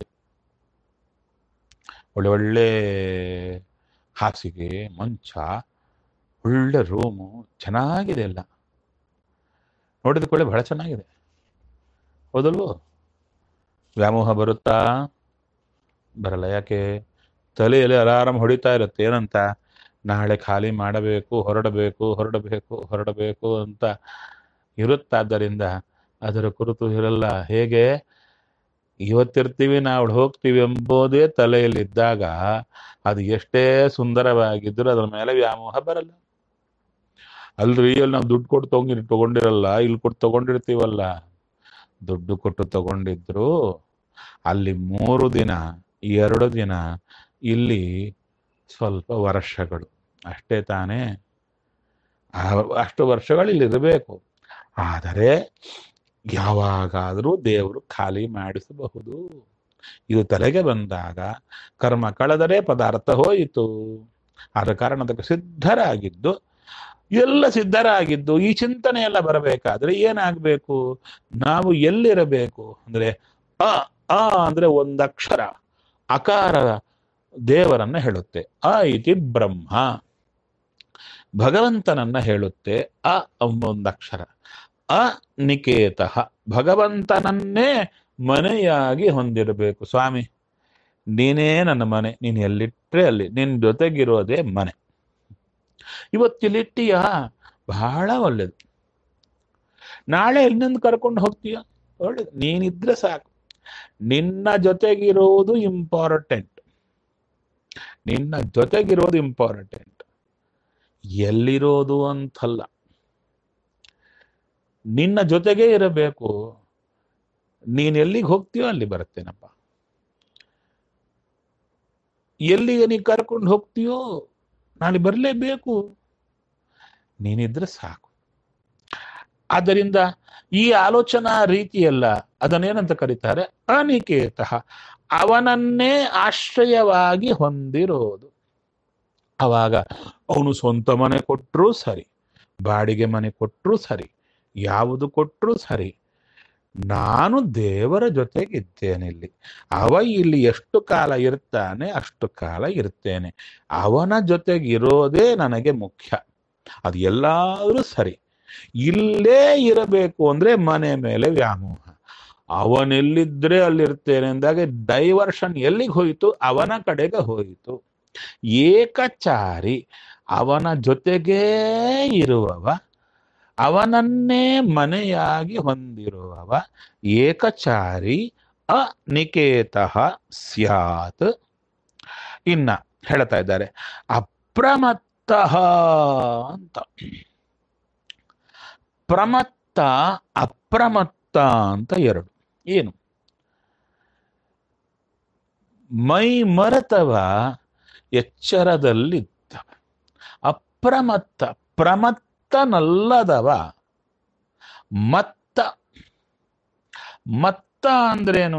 ಒಳ್ಳೆ ಒಳ್ಳೆ ಹಾಸಿಗೆ ಮಂಚ ಒಳ್ಳೆ ರೂಮು ಚೆನ್ನಾಗಿದೆ ಎಲ್ಲ ನೋಡಿದ ಕೂಡಲೇ ಬಹಳ ಚೆನ್ನಾಗಿದೆ ಹೌದಲ್ವೋ ವ್ಯಾಮೋಹ ಬರುತ್ತಾ ಬರಲ್ಲ ಯಾಕೆ ತಲೆಯಲ್ಲಿ ಅಲಾರಾಮ್ ಹೊಡಿತಾ ಇರುತ್ತೆ ಏನಂತ ನಾಳೆ ಖಾಲಿ ಮಾಡಬೇಕು ಹೊರಡಬೇಕು ಹೊರಡಬೇಕು ಹೊರಡಬೇಕು ಅಂತ ಇರುತ್ತಾದ್ದರಿಂದ ಅದರ ಕುರಿತು ಇರಲ್ಲ ಹೇಗೆ ಇವತ್ತಿರ್ತೀವಿ ನಾವು ಹೋಗ್ತೀವಿ ಎಂಬುದೇ ತಲೆಯಲ್ಲಿದ್ದಾಗ ಅದು ಎಷ್ಟೇ ಸುಂದರವಾಗಿದ್ದರೂ ಅದರ ಮೇಲೆ ವ್ಯಾಮೋಹ ಬರಲ್ಲ ಅಲ್ರಿ ಅಲ್ಲಿ ನಾವು ದುಡ್ಡು ಕೊಟ್ಟು ತಗೊಂಡಿ ತಗೊಂಡಿರಲ್ಲ ಇಲ್ಲಿ ಕೊಟ್ಟು ತಗೊಂಡಿರ್ತೀವಲ್ಲ ದುಡ್ಡು ಕೊಟ್ಟು ತಗೊಂಡಿದ್ರು ಅಲ್ಲಿ ಮೂರು ದಿನ ಎರಡು ದಿನ ಇಲ್ಲಿ ಸ್ವಲ್ಪ ವರ್ಷಗಳು ಅಷ್ಟೇ ತಾನೇ ಆ- ಅಷ್ಟು ವರ್ಷಗಳು ಇಲ್ಲಿ ಇರಬೇಕು ಆದರೆ ಯಾವಾಗಾದರೂ ದೇವರು ಖಾಲಿ ಮಾಡಿಸಬಹುದು ಇದು ತಲೆಗೆ ಬಂದಾಗ ಕರ್ಮ ಕಳೆದರೆ ಪದಾರ್ಥ ಹೋಯಿತು ಆದ ಕಾರಣ ಅದಕ್ಕೆ ಸಿದ್ಧರಾಗಿದ್ದು ಎಲ್ಲ ಸಿದ್ಧರಾಗಿದ್ದು ಈ ಚಿಂತನೆ ಎಲ್ಲ ಬರಬೇಕಾದ್ರೆ ಏನಾಗಬೇಕು ನಾವು ಎಲ್ಲಿರಬೇಕು ಅಂದ್ರೆ ಅ ಅ ಅಂದ್ರೆ ಒಂದಕ್ಷರ ಅಕಾರ ದೇವರನ್ನ ಹೇಳುತ್ತೆ ಅ ಇತಿ ಬ್ರಹ್ಮ ಭಗವಂತನನ್ನ ಹೇಳುತ್ತೆ ಅ ಎಂಬ ಒಂದಕ್ಷರ ಅ ನಿಕೇತ ಭಗವಂತನನ್ನೇ ಮನೆಯಾಗಿ ಹೊಂದಿರಬೇಕು ಸ್ವಾಮಿ ನೀನೇ ನನ್ನ ಮನೆ ನೀನು ಎಲ್ಲಿಟ್ರೆ ಅಲ್ಲಿ ನಿನ್ನ ಜೊತೆಗಿರೋದೇ ಮನೆ ಇವತ್ತಿಲ್ಲಿಟ್ಟಿಯ ಬಹಳ ಒಳ್ಳೇದು ನಾಳೆ ಇನ್ನೊಂದು ಕರ್ಕೊಂಡು ಹೋಗ್ತೀಯ ಒಳ್ಳೇದು ನೀನಿದ್ರೆ ಸಾಕು ನಿನ್ನ ಜೊತೆಗಿರೋದು ಇಂಪಾರ್ಟೆಂಟ್ ನಿನ್ನ ಜೊತೆಗಿರೋದು ಇಂಪಾರ್ಟೆಂಟ್ ಎಲ್ಲಿರೋದು ಅಂತಲ್ಲ ನಿನ್ನ ಜೊತೆಗೇ ಇರಬೇಕು ನೀನ್ ಎಲ್ಲಿಗೆ ಹೋಗ್ತೀಯೋ ಅಲ್ಲಿ ಬರುತ್ತೇನಪ್ಪ ಎಲ್ಲಿಗೆ ನೀ ಕರ್ಕೊಂಡು ಹೋಗ್ತೀಯೋ ನಾನು ಬರಲೇಬೇಕು ನೀನಿದ್ರೆ ಸಾಕು ಆದ್ದರಿಂದ ಈ ಆಲೋಚನಾ ರೀತಿಯಲ್ಲ ಅದನ್ನೇನಂತ ಕರೀತಾರೆ ಅನಿಕೇತ ಅವನನ್ನೇ ಆಶ್ರಯವಾಗಿ ಹೊಂದಿರೋದು ಅವಾಗ ಅವನು ಸ್ವಂತ ಮನೆ ಕೊಟ್ಟರೂ ಸರಿ ಬಾಡಿಗೆ ಮನೆ ಕೊಟ್ಟರೂ ಸರಿ ಯಾವುದು ಕೊಟ್ಟರೂ ಸರಿ ನಾನು ದೇವರ ಜೊತೆಗಿದ್ದೇನೆ ಇಲ್ಲಿ ಅವ ಇಲ್ಲಿ ಎಷ್ಟು ಕಾಲ ಇರ್ತಾನೆ ಅಷ್ಟು ಕಾಲ ಇರ್ತೇನೆ ಅವನ ಜೊತೆಗಿರೋದೇ ನನಗೆ ಮುಖ್ಯ ಅದು ಎಲ್ಲಾದ್ರೂ ಸರಿ ಇಲ್ಲೇ ಇರಬೇಕು ಅಂದ್ರೆ ಮನೆ ಮೇಲೆ ವ್ಯಾಮೋಹ ಅವನೆಲ್ಲಿದ್ರೆ ಅಲ್ಲಿರ್ತೇನೆ ಅಂದಾಗ ಡೈವರ್ಷನ್ ಎಲ್ಲಿಗೆ ಹೋಯಿತು ಅವನ ಕಡೆಗೆ ಹೋಯಿತು ಏಕಚಾರಿ ಅವನ ಜೊತೆಗೇ ಇರುವವ ಅವನನ್ನೇ ಮನೆಯಾಗಿ ಹೊಂದಿರುವವ ಏಕಚಾರಿ ಅನಿಕೇತ ಸ್ಯಾತ್ ಇನ್ನ ಹೇಳ್ತಾ ಇದ್ದಾರೆ ಅಪ್ರಮತ್ತ ಅಂತ ಪ್ರಮತ್ತ ಅಪ್ರಮತ್ತ ಅಂತ ಎರಡು ಏನು ಮೈ ಮರೆತವ ಎಚ್ಚರದಲ್ಲಿದ್ದವ ಅಪ್ರಮತ್ತ ಪ್ರಮತ್ತನಲ್ಲದವ ಮತ್ತ ಮತ್ತ ಅಂದ್ರೇನು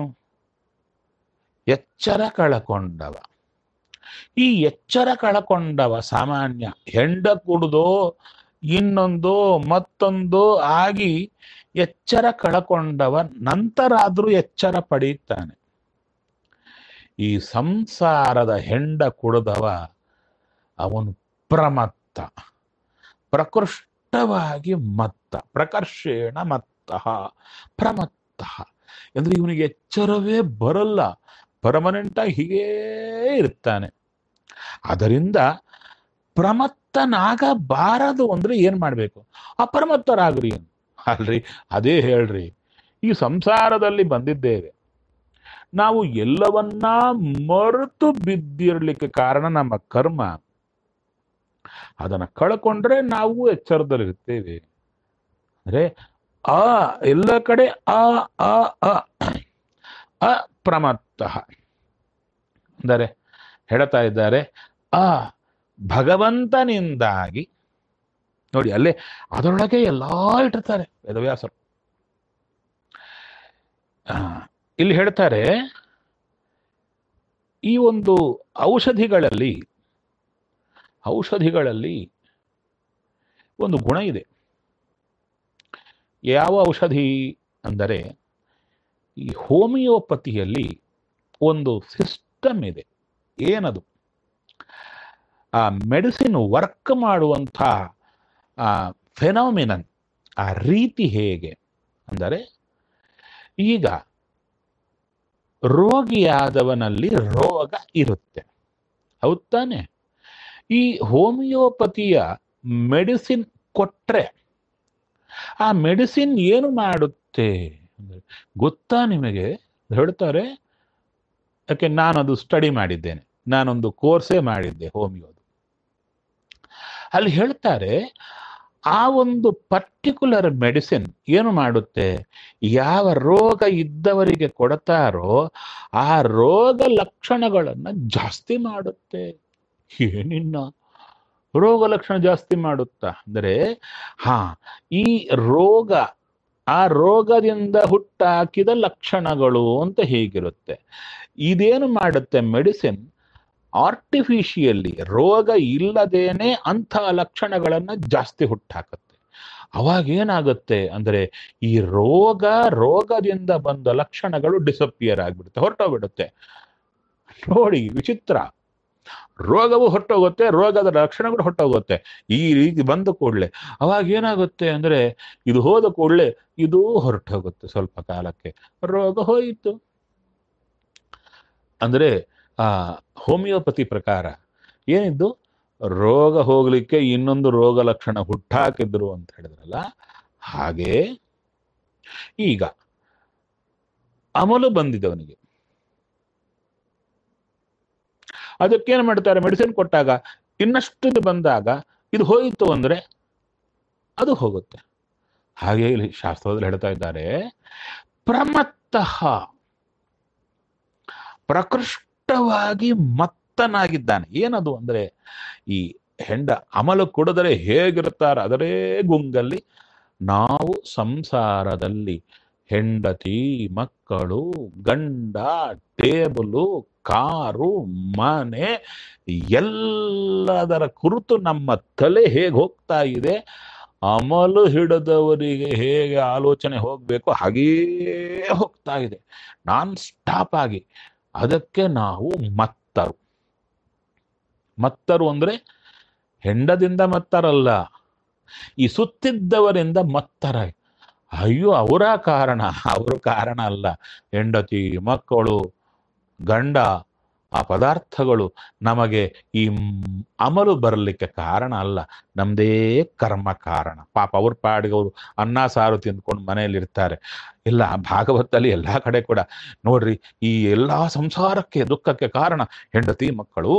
ಎಚ್ಚರ ಕಳಕೊಂಡವ ಈ ಎಚ್ಚರ ಕಳಕೊಂಡವ ಸಾಮಾನ್ಯ ಹೆಂಡ ಕುಡ್ದೋ ಇನ್ನೊಂದು ಮತ್ತೊಂದು ಆಗಿ ಎಚ್ಚರ ಕಳಕೊಂಡವ ನಂತರ ಆದ್ರೂ ಎಚ್ಚರ ಪಡೆಯುತ್ತಾನೆ ಈ ಸಂಸಾರದ ಹೆಂಡ ಕುಡಿದವ ಅವನು ಪ್ರಮತ್ತ ಪ್ರಕೃಷ್ಟವಾಗಿ ಮತ್ತ ಪ್ರಕರ್ಷೇಣ ಮತ್ತ ಪ್ರಮತ್ತ ಅಂದ್ರೆ ಇವನಿಗೆ ಎಚ್ಚರವೇ ಬರಲ್ಲ ಪರ್ಮನೆಂಟ್ ಆಗಿ ಹೀಗೇ ಇರ್ತಾನೆ ಅದರಿಂದ ಪ್ರಮತ್ತನಾಗಬಾರದು ಅಂದ್ರೆ ಏನ್ ಮಾಡ್ಬೇಕು ಅಪ್ರಮತ್ತರಾಗ್ರಿ ಅಲ್ರಿ ಅದೇ ಹೇಳ್ರಿ ಈ ಸಂಸಾರದಲ್ಲಿ ಬಂದಿದ್ದೇವೆ ನಾವು ಎಲ್ಲವನ್ನ ಮರೆತು ಬಿದ್ದಿರ್ಲಿಕ್ಕೆ ಕಾರಣ ನಮ್ಮ ಕರ್ಮ ಅದನ್ನ ಕಳ್ಕೊಂಡ್ರೆ ನಾವು ಎಚ್ಚರದಲ್ಲಿರ್ತೇವೆ ಅಂದ್ರೆ ಆ ಎಲ್ಲ ಕಡೆ ಆ ಆ ಅ ಅಪ್ರಮತ್ತ ಅಂದರೆ ಹೇಳ್ತಾ ಇದ್ದಾರೆ ಆ ಭಗವಂತನಿಂದಾಗಿ ನೋಡಿ ಅಲ್ಲೇ ಅದರೊಳಗೆ ಎಲ್ಲಾ ಇಟ್ಟಿರ್ತಾರೆ ವೇದವ್ಯಾಸರು ಆ, ಇಲ್ಲಿ ಹೇಳ್ತಾರೆ ಈ ಒಂದು ಔಷಧಿಗಳಲ್ಲಿ ಔಷಧಿಗಳಲ್ಲಿ ಒಂದು ಗುಣ ಇದೆ ಯಾವ ಔಷಧಿ ಅಂದರೆ ಈ ಹೋಮಿಯೋಪತಿಯಲ್ಲಿ ಒಂದು ಸಿಸ್ಟಮ್ ಇದೆ ಏನದು ಆ ಮೆಡಿಸಿನ್ ವರ್ಕ್ ಮಾಡುವಂಥ ಆ ಫೆನಾಮಿನನ್ ಆ ರೀತಿ ಹೇಗೆ ಅಂದರೆ ಈಗ ರೋಗಿಯಾದವನಲ್ಲಿ ರೋಗ ಇರುತ್ತೆ ಹೌದ್ ತಾನೆ ಈ ಹೋಮಿಯೋಪತಿಯ ಮೆಡಿಸಿನ್ ಕೊಟ್ರೆ ಆ ಮೆಡಿಸಿನ್ ಏನು ಮಾಡುತ್ತೆ ಅಂದ್ರೆ ಗೊತ್ತಾ ನಿಮಗೆ ಹೇಳ್ತಾರೆ ಯಾಕೆ ನಾನದು ಸ್ಟಡಿ ಮಾಡಿದ್ದೇನೆ ನಾನೊಂದು ಕೋರ್ಸೇ ಮಾಡಿದ್ದೆ ಹೋಮಿಯೋದು ಅಲ್ಲಿ ಹೇಳ್ತಾರೆ ಆ ಒಂದು ಪರ್ಟಿಕ್ಯುಲರ್ ಮೆಡಿಸಿನ್ ಏನು ಮಾಡುತ್ತೆ ಯಾವ ರೋಗ ಇದ್ದವರಿಗೆ ಕೊಡ್ತಾರೋ ಆ ರೋಗ ಲಕ್ಷಣಗಳನ್ನು ಜಾಸ್ತಿ ಮಾಡುತ್ತೆ ಏನಿನ್ನ ರೋಗ ಲಕ್ಷಣ ಜಾಸ್ತಿ ಮಾಡುತ್ತಾ ಅಂದರೆ ಹಾ ಈ ರೋಗ ಆ ರೋಗದಿಂದ ಹುಟ್ಟಾಕಿದ ಲಕ್ಷಣಗಳು ಅಂತ ಹೀಗಿರುತ್ತೆ ಇದೇನು ಮಾಡುತ್ತೆ ಮೆಡಿಸಿನ್ ಆರ್ಟಿಫಿಷಿಯಲಿ ರೋಗ ಇಲ್ಲದೇನೆ ಅಂಥ ಲಕ್ಷಣಗಳನ್ನ ಜಾಸ್ತಿ ಹುಟ್ಟಾಕತ್ತೆ ಅವಾಗ ಏನಾಗುತ್ತೆ ಅಂದ್ರೆ ಈ ರೋಗ ರೋಗದಿಂದ ಬಂದ ಲಕ್ಷಣಗಳು ಡಿಸಪಿಯರ್ ಆಗಿಬಿಡುತ್ತೆ ಹೊರಟೋಗ್ಬಿಡುತ್ತೆ ನೋಡಿ ವಿಚಿತ್ರ ರೋಗವು ಹೊರಟೋಗುತ್ತೆ ರೋಗದ ಲಕ್ಷಣಗಳು ಹೊರಟೋಗುತ್ತೆ ಈ ರೀತಿ ಬಂದ ಕೂಡಲೇ ಅವಾಗ ಏನಾಗುತ್ತೆ ಅಂದ್ರೆ ಇದು ಹೋದ ಕೂಡಲೇ ಇದು ಹೊರಟೋಗುತ್ತೆ ಸ್ವಲ್ಪ ಕಾಲಕ್ಕೆ ರೋಗ ಹೋಯಿತು ಅಂದ್ರೆ ಆ ಹೋಮಿಯೋಪತಿ ಪ್ರಕಾರ ಏನಿದ್ದು ರೋಗ ಹೋಗ್ಲಿಕ್ಕೆ ಇನ್ನೊಂದು ರೋಗ ಲಕ್ಷಣ ಹುಟ್ಟಾಕಿದ್ರು ಅಂತ ಹೇಳಿದ್ರಲ್ಲ ಹಾಗೆ ಈಗ ಅಮಲು ಬಂದಿದ್ದವನಿಗೆ ಅದಕ್ಕೇನು ಮಾಡ್ತಾರೆ ಮೆಡಿಸಿನ್ ಕೊಟ್ಟಾಗ ಇನ್ನಷ್ಟು ಇದು ಬಂದಾಗ ಇದು ಹೋಯಿತು ಅಂದ್ರೆ ಅದು ಹೋಗುತ್ತೆ ಹಾಗೆ ಇಲ್ಲಿ ಶಾಸ್ತ್ರದಲ್ಲಿ ಹೇಳ್ತಾ ಇದ್ದಾರೆ ಪ್ರಮತ್ತಃ ಪ್ರಕೃಷ್ಟವಾಗಿ ಮತ್ತನಾಗಿದ್ದಾನೆ ಏನದು ಅಂದ್ರೆ ಈ ಹೆಂಡ ಅಮಲು ಕುಡಿದರೆ ಹೇಗಿರ್ತಾರ ಅದರೇ ಗುಂಗಲ್ಲಿ ನಾವು ಸಂಸಾರದಲ್ಲಿ ಹೆಂಡತಿ ಮಕ್ಕಳು ಗಂಡ ಟೇಬಲು ಕಾರು ಮನೆ ಎಲ್ಲದರ ಕುರಿತು ನಮ್ಮ ತಲೆ ಹೇಗೆ ಹೋಗ್ತಾ ಇದೆ ಅಮಲು ಹಿಡಿದವರಿಗೆ ಹೇಗೆ ಆಲೋಚನೆ ಹೋಗ್ಬೇಕು ಹಾಗೇ ಹೋಗ್ತಾ ಇದೆ ನಾನ್ ಸ್ಟಾಪ್ ಆಗಿ ಅದಕ್ಕೆ ನಾವು ಮತ್ತರು ಮತ್ತರು ಅಂದ್ರೆ ಹೆಂಡದಿಂದ ಮತ್ತರಲ್ಲ ಈ ಸುತ್ತಿದ್ದವರಿಂದ ಮತ್ತರ ಅಯ್ಯೋ ಅವರ ಕಾರಣ ಅವರು ಕಾರಣ ಅಲ್ಲ ಹೆಂಡತಿ ಮಕ್ಕಳು ಗಂಡ ಆ ಪದಾರ್ಥಗಳು ನಮಗೆ ಈ ಮ್- ಅಮಲು ಬರಲಿಕ್ಕೆ ಕಾರಣ ಅಲ್ಲ ನಮ್ದೇ ಕರ್ಮ ಕಾರಣ ಪಾಪ ಅವ್ರ ಪಾಡಿಗೆ ಅವರು ಅನ್ನ ಸಾರು ತಿಂದ್ಕೊಂಡು ಮನೆಯಲ್ಲಿ ಇರ್ತಾರೆ ಇಲ್ಲ ಭಾಗವತಲ್ಲಿ ಎಲ್ಲಾ ಕಡೆ ಕೂಡ ನೋಡ್ರಿ ಈ ಎಲ್ಲಾ ಸಂಸಾರಕ್ಕೆ ದುಃಖಕ್ಕೆ ಕಾರಣ ಹೆಂಡತಿ ಮಕ್ಕಳು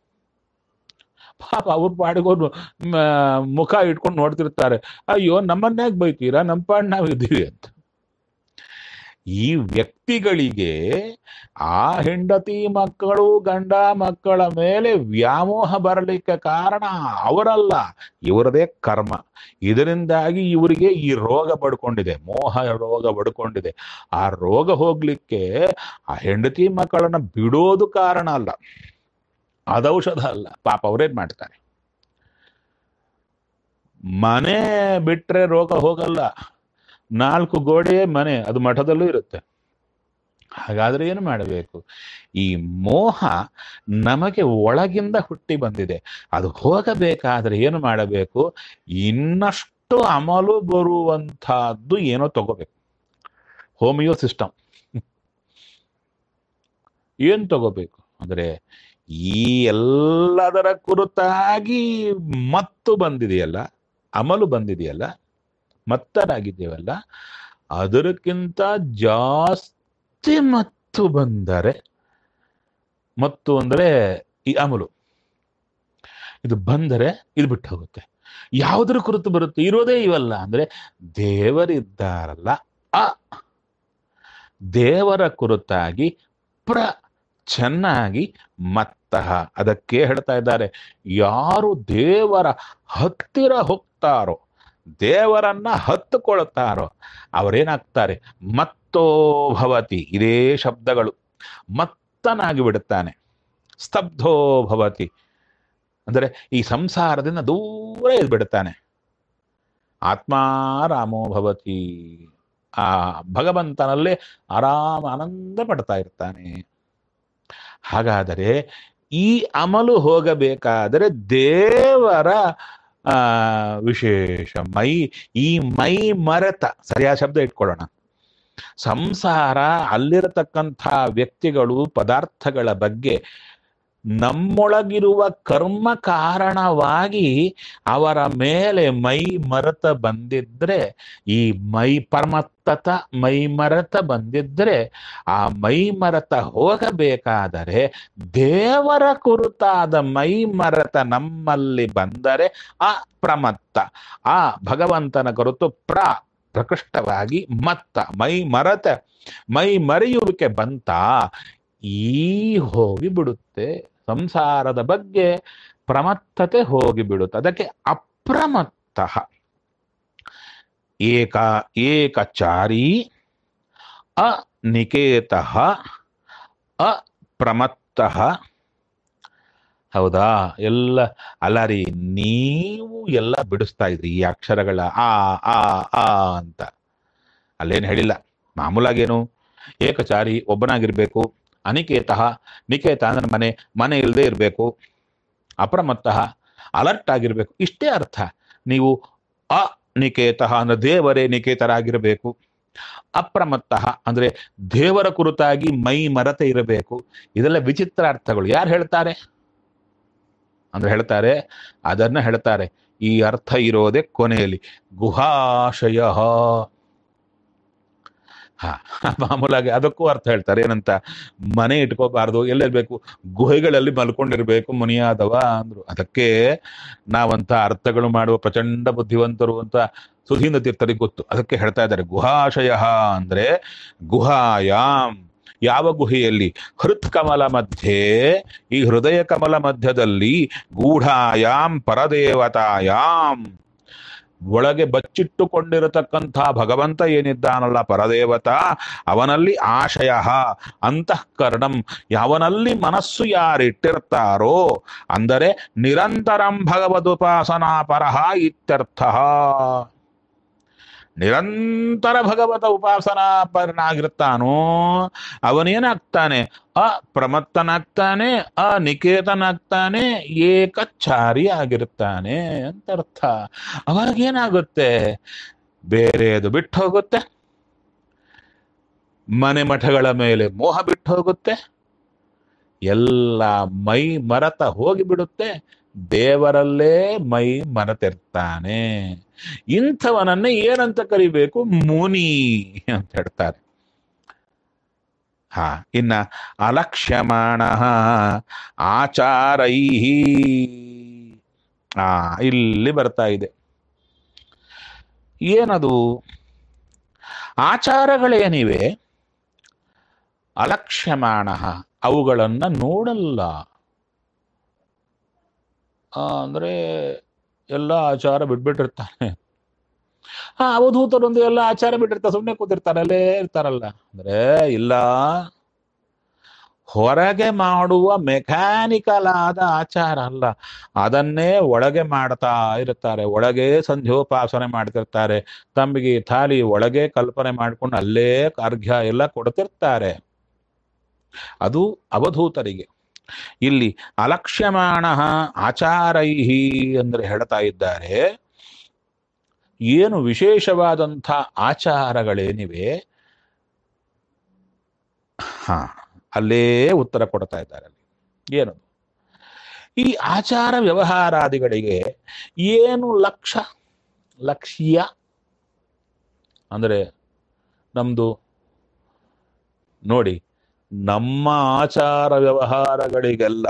ಪಾಪ ಅವ್ರ ಪಾಡಿಗೋರು ಮುಖ ಇಟ್ಕೊಂಡು ನೋಡ್ತಿರ್ತಾರೆ ಅಯ್ಯೋ ನಮ್ಮನ್ಯಾಗ ಬೈತೀರಾ ನಮ್ಮ ಪಾಡ್ ನಾವು ಇದ್ದೀವಿ ಅಂತ ಈ ವ್ಯಕ್ತಿಗಳಿಗೆ ಆ ಹೆಂಡತಿ ಮಕ್ಕಳು ಗಂಡ ಮಕ್ಕಳ ಮೇಲೆ ವ್ಯಾಮೋಹ ಬರಲಿಕ್ಕೆ ಕಾರಣ ಅವರಲ್ಲ ಇವರದೇ ಕರ್ಮ ಇದರಿಂದಾಗಿ ಇವರಿಗೆ ಈ ರೋಗ ಪಡ್ಕೊಂಡಿದೆ ಮೋಹ ರೋಗ ಪಡ್ಕೊಂಡಿದೆ ಆ ರೋಗ ಹೋಗ್ಲಿಕ್ಕೆ ಆ ಹೆಂಡತಿ ಮಕ್ಕಳನ್ನ ಬಿಡೋದು ಕಾರಣ ಅಲ್ಲ ಅದೌಷಧ ಅಲ್ಲ ಪಾಪ ಅವ್ರೇನ್ ಮಾಡ್ತಾರೆ ಮನೆ ಬಿಟ್ರೆ ರೋಗ ಹೋಗಲ್ಲ ನಾಲ್ಕು ಗೋಡೆ ಮನೆ ಅದು ಮಠದಲ್ಲೂ ಇರುತ್ತೆ ಹಾಗಾದ್ರೆ ಏನು ಮಾಡಬೇಕು ಈ ಮೋಹ ನಮಗೆ ಒಳಗಿಂದ ಹುಟ್ಟಿ ಬಂದಿದೆ ಅದು ಹೋಗಬೇಕಾದ್ರೆ ಏನು ಮಾಡಬೇಕು ಇನ್ನಷ್ಟು ಅಮಲು ಬರುವಂತಹದ್ದು ಏನೋ ತಗೋಬೇಕು ಹೋಮಿಯೋ ಸಿಸ್ಟಮ್ ಏನ್ ತಗೋಬೇಕು ಅಂದ್ರೆ ಈ ಎಲ್ಲದರ ಕುರಿತಾಗಿ ಮತ್ತು ಬಂದಿದೆಯಲ್ಲ ಅಮಲು ಬಂದಿದೆಯಲ್ಲ ಮತ್ತರಾಗಿದ್ದೇವಲ್ಲ ಅದಕ್ಕಿಂತ ಜಾಸ್ತಿ ಮತ್ತು ಬಂದರೆ ಮತ್ತು ಅಂದ್ರೆ ಈ ಅಮಲು ಇದು ಬಂದರೆ ಇದು ಬಿಟ್ಟು ಹೋಗುತ್ತೆ ಯಾವುದರ ಕುರಿತು ಬರುತ್ತೆ ಇರೋದೇ ಇವಲ್ಲ ಅಂದ್ರೆ ದೇವರಿದ್ದಾರಲ್ಲ ಅ ದೇವರ ಕುರಿತಾಗಿ ಪ್ರ ಚೆನ್ನಾಗಿ ಮತ್ತಃ ಅದಕ್ಕೆ ಹೇಳ್ತಾ ಇದ್ದಾರೆ ಯಾರು ದೇವರ ಹತ್ತಿರ ಹೋಗ್ತಾರೋ ದೇವರನ್ನ ಹತ್ತುಕೊಳ್ತಾರೋ ಅವರೇನಾಗ್ತಾರೆ ಮತ್ತೋ ಭವತಿ ಇದೇ ಶಬ್ದಗಳು ಮತ್ತನಾಗಿ ಬಿಡುತ್ತಾನೆ ಸ್ತಬ್ಧೋ ಭವತಿ ಅಂದರೆ ಈ ಸಂಸಾರದಿಂದ ದೂರ ಇದ್ಬಿಡುತ್ತಾನೆ ಆತ್ಮಾರಾಮೋ ಭವತಿ ಆ ಭಗವಂತನಲ್ಲೇ ಆರಾಮ ಆನಂದ ಪಡ್ತಾ ಇರ್ತಾನೆ ಹಾಗಾದರೆ ಈ ಅಮಲು ಹೋಗಬೇಕಾದರೆ ದೇವರ ಆ ವಿಶೇಷ ಮೈ ಈ ಮೈ ಮರೆತ ಸರಿಯಾದ ಶಬ್ದ ಇಟ್ಕೊಳ್ಳೋಣ ಸಂಸಾರ ಅಲ್ಲಿರತಕ್ಕಂಥ ವ್ಯಕ್ತಿಗಳು ಪದಾರ್ಥಗಳ ಬಗ್ಗೆ ನಮ್ಮೊಳಗಿರುವ ಕರ್ಮ ಕಾರಣವಾಗಿ ಅವರ ಮೇಲೆ ಮೈ ಮರೆತ ಬಂದಿದ್ರೆ ಈ ಮೈ ಪರಮತ್ತತ ಮೈ ಮರೆತ ಬಂದಿದ್ರೆ ಆ ಮೈ ಮರೆತ ಹೋಗಬೇಕಾದರೆ ದೇವರ ಕುರಿತಾದ ಮೈ ಮರೆತ ನಮ್ಮಲ್ಲಿ ಬಂದರೆ ಅಪ್ರಮತ್ತ ಆ ಭಗವಂತನ ಕುರಿತು ಪ್ರ ಪ್ರಕೃಷ್ಟವಾಗಿ ಮತ್ತ ಮೈ ಮರತ ಮೈ ಮರೆಯುವಿಕೆ ಬಂತ ಈ ಹೋಗಿ ಬಿಡುತ್ತೆ ಸಂಸಾರದ ಬಗ್ಗೆ ಪ್ರಮತ್ತತೆ ಹೋಗಿ ಬಿಡುತ್ತೆ ಅದಕ್ಕೆ ಅಪ್ರಮತ್ತ ಏಕ ಏಕಚಾರಿ ಅನಿಕೇತ ಅಪ್ರಮತ್ತ ಹೌದಾ ಎಲ್ಲ ಅಲ್ಲ ರೀ ನೀವು ಎಲ್ಲ ಬಿಡಿಸ್ತಾ ಇದ್ರಿ ಈ ಅಕ್ಷರಗಳ ಆ ಆ ಆ ಅಂತ ಅಲ್ಲೇನು ಹೇಳಿಲ್ಲ ಮಾಮೂಲಾಗೇನು ಏಕಚಾರಿ ಒಬ್ಬನಾಗಿರ್ಬೇಕು ಅನಿಕೇತ ನಿಕೇತ ಅಂದ್ರೆ ಮನೆ ಮನೆ ಇಲ್ಲದೆ ಇರಬೇಕು ಅಪ್ರಮತ್ತ ಅಲರ್ಟ್ ಆಗಿರ್ಬೇಕು ಇಷ್ಟೇ ಅರ್ಥ ನೀವು ಅ ನಿಕೇತ ಅಂದ್ರೆ ದೇವರೇ ನಿಕೇತರಾಗಿರಬೇಕು ಅಪ್ರಮತ್ತ ಅಂದ್ರೆ ದೇವರ ಕುರಿತಾಗಿ ಮೈ ಮರತೆ ಇರಬೇಕು ಇದೆಲ್ಲ ವಿಚಿತ್ರ ಅರ್ಥಗಳು ಯಾರು ಹೇಳ್ತಾರೆ ಅಂದ್ರೆ ಹೇಳ್ತಾರೆ ಅದನ್ನ ಹೇಳ್ತಾರೆ ಈ ಅರ್ಥ ಇರೋದೇ ಕೊನೆಯಲ್ಲಿ ಗುಹಾಶಯ ಹಾ ಮಾಮೂಲಾಗಿ ಅದಕ್ಕೂ ಅರ್ಥ ಹೇಳ್ತಾರೆ ಏನಂತ ಮನೆ ಇಟ್ಕೋಬಾರ್ದು ಎಲ್ಲಿರ್ಬೇಕು ಗುಹೆಗಳಲ್ಲಿ ಮಲ್ಕೊಂಡಿರ್ಬೇಕು ಮುನಿಯಾದವ ಅಂದ್ರು ಅದಕ್ಕೆ ನಾವಂತ ಅರ್ಥಗಳು ಮಾಡುವ ಪ್ರಚಂಡ ಬುದ್ಧಿವಂತರು ಅಂತ ಸುಧೀಂದ್ರ ತೀರ್ಥರಿಗೆ ಗೊತ್ತು ಅದಕ್ಕೆ ಹೇಳ್ತಾ ಇದ್ದಾರೆ ಗುಹಾಶಯ ಅಂದ್ರೆ ಗುಹಾಯಾಮ್ ಯಾವ ಗುಹೆಯಲ್ಲಿ ಹೃತ್ಕಮಲ ಮಧ್ಯೆ ಈ ಹೃದಯ ಕಮಲ ಮಧ್ಯದಲ್ಲಿ ಗೂಢಾಯಾಮ್ ಪರದೇವತಾಯಾಮ್ ಒಳಗೆ ಬಚ್ಚಿಟ್ಟುಕೊಂಡಿರತಕ್ಕಂಥ ಭಗವಂತ ಏನಿದ್ದಾನಲ್ಲ ಪರದೇವತ ಅವನಲ್ಲಿ ಆಶಯ ಅಂತಃಕರಣಂ ಯಾವನಲ್ಲಿ ಮನಸ್ಸು ಯಾರಿಟ್ಟಿರ್ತಾರೋ ಅಂದರೆ ನಿರಂತರಂ ಭಗವದುಪಾಸನಾ ಪರಹ ಇತ್ಯರ್ಥ ನಿರಂತರ ಭಗವತ ಉಪಾಸನಾ ಪರನಾಗಿರ್ತಾನೋ ಅವನೇನಾಗ್ತಾನೆ ಅಪ್ರಮತ್ತನಾಗ್ತಾನೆ ಅನಿಕೇತನಾಗ್ತಾನೆ ಏಕಚಾರಿ ಆಗಿರ್ತಾನೆ ಅಂತ ಅರ್ಥ ಅವಾಗೇನಾಗುತ್ತೆ ಬೇರೆದು ಬಿಟ್ಟು ಹೋಗುತ್ತೆ ಮನೆ ಮಠಗಳ ಮೇಲೆ ಮೋಹ ಬಿಟ್ಟು ಹೋಗುತ್ತೆ ಎಲ್ಲ ಮೈ ಮರತ ಹೋಗಿಬಿಡುತ್ತೆ ದೇವರಲ್ಲೇ ಮೈ ಮರೆತಿರ್ತಾನೆ ಇಂಥವನನ್ನ ಏನಂತ ಕರಿಬೇಕು ಮುನಿ ಅಂತ ಹೇಳ್ತಾರೆ ಹಾ ಇನ್ನ ಅಲಕ್ಷ್ಯಮಾಣ ಆಚಾರೈ ಆ ಇಲ್ಲಿ ಬರ್ತಾ ಇದೆ ಏನದು ಆಚಾರಗಳೇನಿವೆ ಅಲಕ್ಷ್ಯಮಾಣ ಅವುಗಳನ್ನ ನೋಡಲ್ಲ ಆ, ಅಂದ್ರೆ ಎಲ್ಲ ಆಚಾರ ಬಿಟ್ಬಿಟ್ಟಿರ್ತಾನೆ ಹಾ ಅವಧೂತರೊಂದು ಎಲ್ಲ ಆಚಾರ ಬಿಟ್ಟಿರ್ತಾರೆ ಸುಮ್ಮನೆ ಕೂತಿರ್ತಾರೆ ಅಲ್ಲೇ ಇರ್ತಾರಲ್ಲ ಅಂದ್ರೆ ಇಲ್ಲ ಹೊರಗೆ ಮಾಡುವ ಮೆಕ್ಯಾನಿಕಲ್ ಆದ ಆಚಾರ ಅಲ್ಲ ಅದನ್ನೇ ಒಳಗೆ ಮಾಡ್ತಾ ಇರ್ತಾರೆ ಒಳಗೆ ಸಂಧ್ಯೋಪಾಸನೆ ಮಾಡ್ತಿರ್ತಾರೆ ತಮ್ಮಿಗೆ ಥಾಲಿ ಒಳಗೆ ಕಲ್ಪನೆ ಮಾಡ್ಕೊಂಡು ಅಲ್ಲೇ ಅರ್ಘ್ಯ ಎಲ್ಲ ಕೊಡ್ತಿರ್ತಾರೆ ಅದು ಅವಧೂತರಿಗೆ ಇಲ್ಲಿ ಅಲಕ್ಷ್ಯಮಾಣ ಆಚಾರೈಹಿ ಅಂದ್ರೆ ಹೇಳ್ತಾ ಇದ್ದಾರೆ ಏನು ವಿಶೇಷವಾದಂಥ ಆಚಾರಗಳೇನಿವೆ ಹಾ ಅಲ್ಲೇ ಉತ್ತರ ಕೊಡ್ತಾ ಇದ್ದಾರೆ ಅಲ್ಲಿ ಏನು ಈ ಆಚಾರ ವ್ಯವಹಾರಾದಿಗಳಿಗೆ ಏನು ಲಕ್ಷ್ಯ ಲಕ್ಷ್ಯ ಅಂದರೆ ನಮ್ದು ನೋಡಿ ನಮ್ಮ ಆಚಾರ ವ್ಯವಹಾರಗಳಿಗೆಲ್ಲ